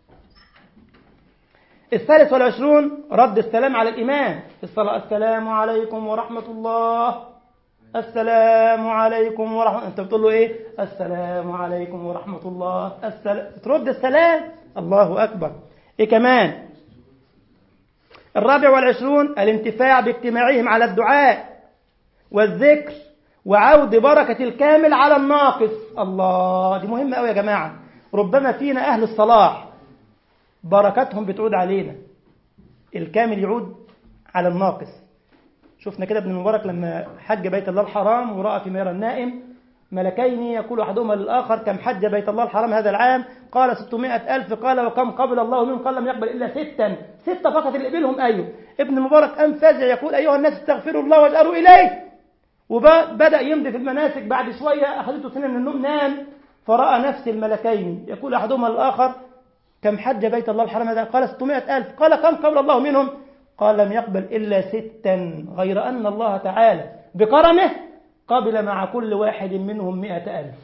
الثالث والعشرون رد السلام على الإمام في الصلاة السلام عليكم ورحمة الله السلام عليكم ورحمة أنت بتقول له إيه السلام عليكم ورحمة الله السلام ترد السلام الله أكبر إيه كمان الرابع والعشرون الانتفاع باجتماعهم على الدعاء والذكر وعود بركة الكامل على الناقص الله دي مهمة أوي يا جماعة ربما فينا أهل الصلاح بركاتهم بتعود علينا الكامل يعود على الناقص شفنا كده ابن المبارك لما حج بيت الله الحرام ورأى في ميرا النائم ملكين يقول أحدهما للآخر كم حج بيت الله الحرام هذا العام قال ستمائة ألف قال وكم قبل الله منهم قال لم يقبل إلا ستا ستة فقط اللي قبلهم أيوه ابن المبارك أم فزع يقول أيها الناس استغفروا الله واجأروا إليه وبدأ يمضي في المناسك بعد شوية أخذته سنة من النوم نام فرأى نفس الملكين يقول أحدهما للآخر كم حج بيت الله الحرام هذا قال 600 ألف قال كم قبل الله منهم قال لم يقبل إلا ستا غير أن الله تعالى بكرمه قبل مع كل واحد منهم مئة ألف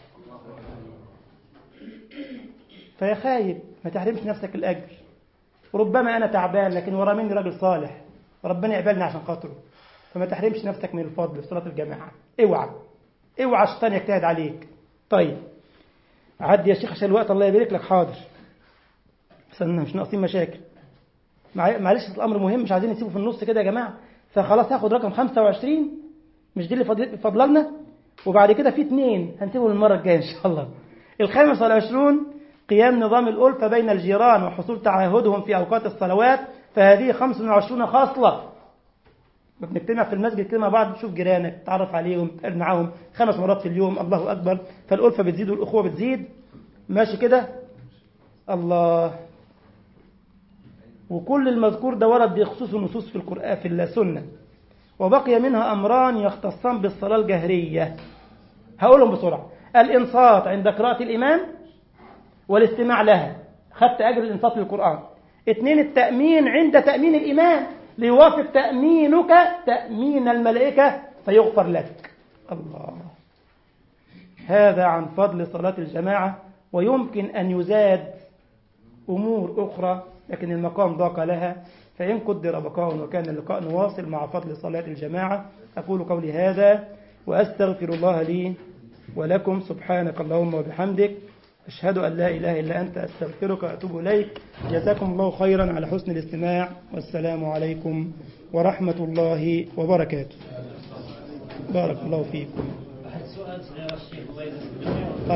فيا خايب ما تحرمش نفسك الأجر ربما أنا تعبان لكن ورا مني راجل صالح ربنا يقبلني عشان خاطره فما تحرمش نفسك من الفضل في صلاة الجماعة اوعى اوعى الشيطان يجتهد عليك طيب عدي يا شيخ عشان الوقت الله يبارك لك حاضر بس مش ناقصين مشاكل معلش الامر مهم مش عايزين نسيبه في النص كده يا جماعه فخلاص هاخد رقم 25 مش دي اللي فاضله لنا وبعد كده في اثنين هنسيبه المره الجايه ان شاء الله الخامس والعشرون قيام نظام الألفة بين الجيران وحصول تعاهدهم في أوقات الصلوات فهذه 25 خاصلة بنجتمع في المسجد كده مع بعض نشوف جيرانك تعرف عليهم تقعد معاهم خمس مرات في اليوم الله أكبر فالألفة بتزيد والأخوة بتزيد ماشي كده الله وكل المذكور ده ورد بخصوص النصوص في القرآن في السنة وبقي منها أمران يختصان بالصلاة الجهرية هقولهم بسرعة الإنصات عند قراءة الإمام والاستماع لها خدت أجر الإنصات للقرآن اثنين التأمين عند تأمين الإمام ليوافق تأمينك تأمين الملائكة فيغفر لك الله هذا عن فضل صلاة الجماعة ويمكن أن يزاد أمور أخرى لكن المقام ضاق لها فإن قدر بقاء وكان اللقاء نواصل مع فضل صلاة الجماعة أقول قولي هذا وأستغفر الله لي ولكم سبحانك اللهم وبحمدك أشهد أن لا إله إلا أنت أستغفرك وأتوب إليك جزاكم الله خيرا على حسن الاستماع والسلام عليكم ورحمة الله وبركاته بارك الله فيكم سؤال صغير الشيخ الله يجزيك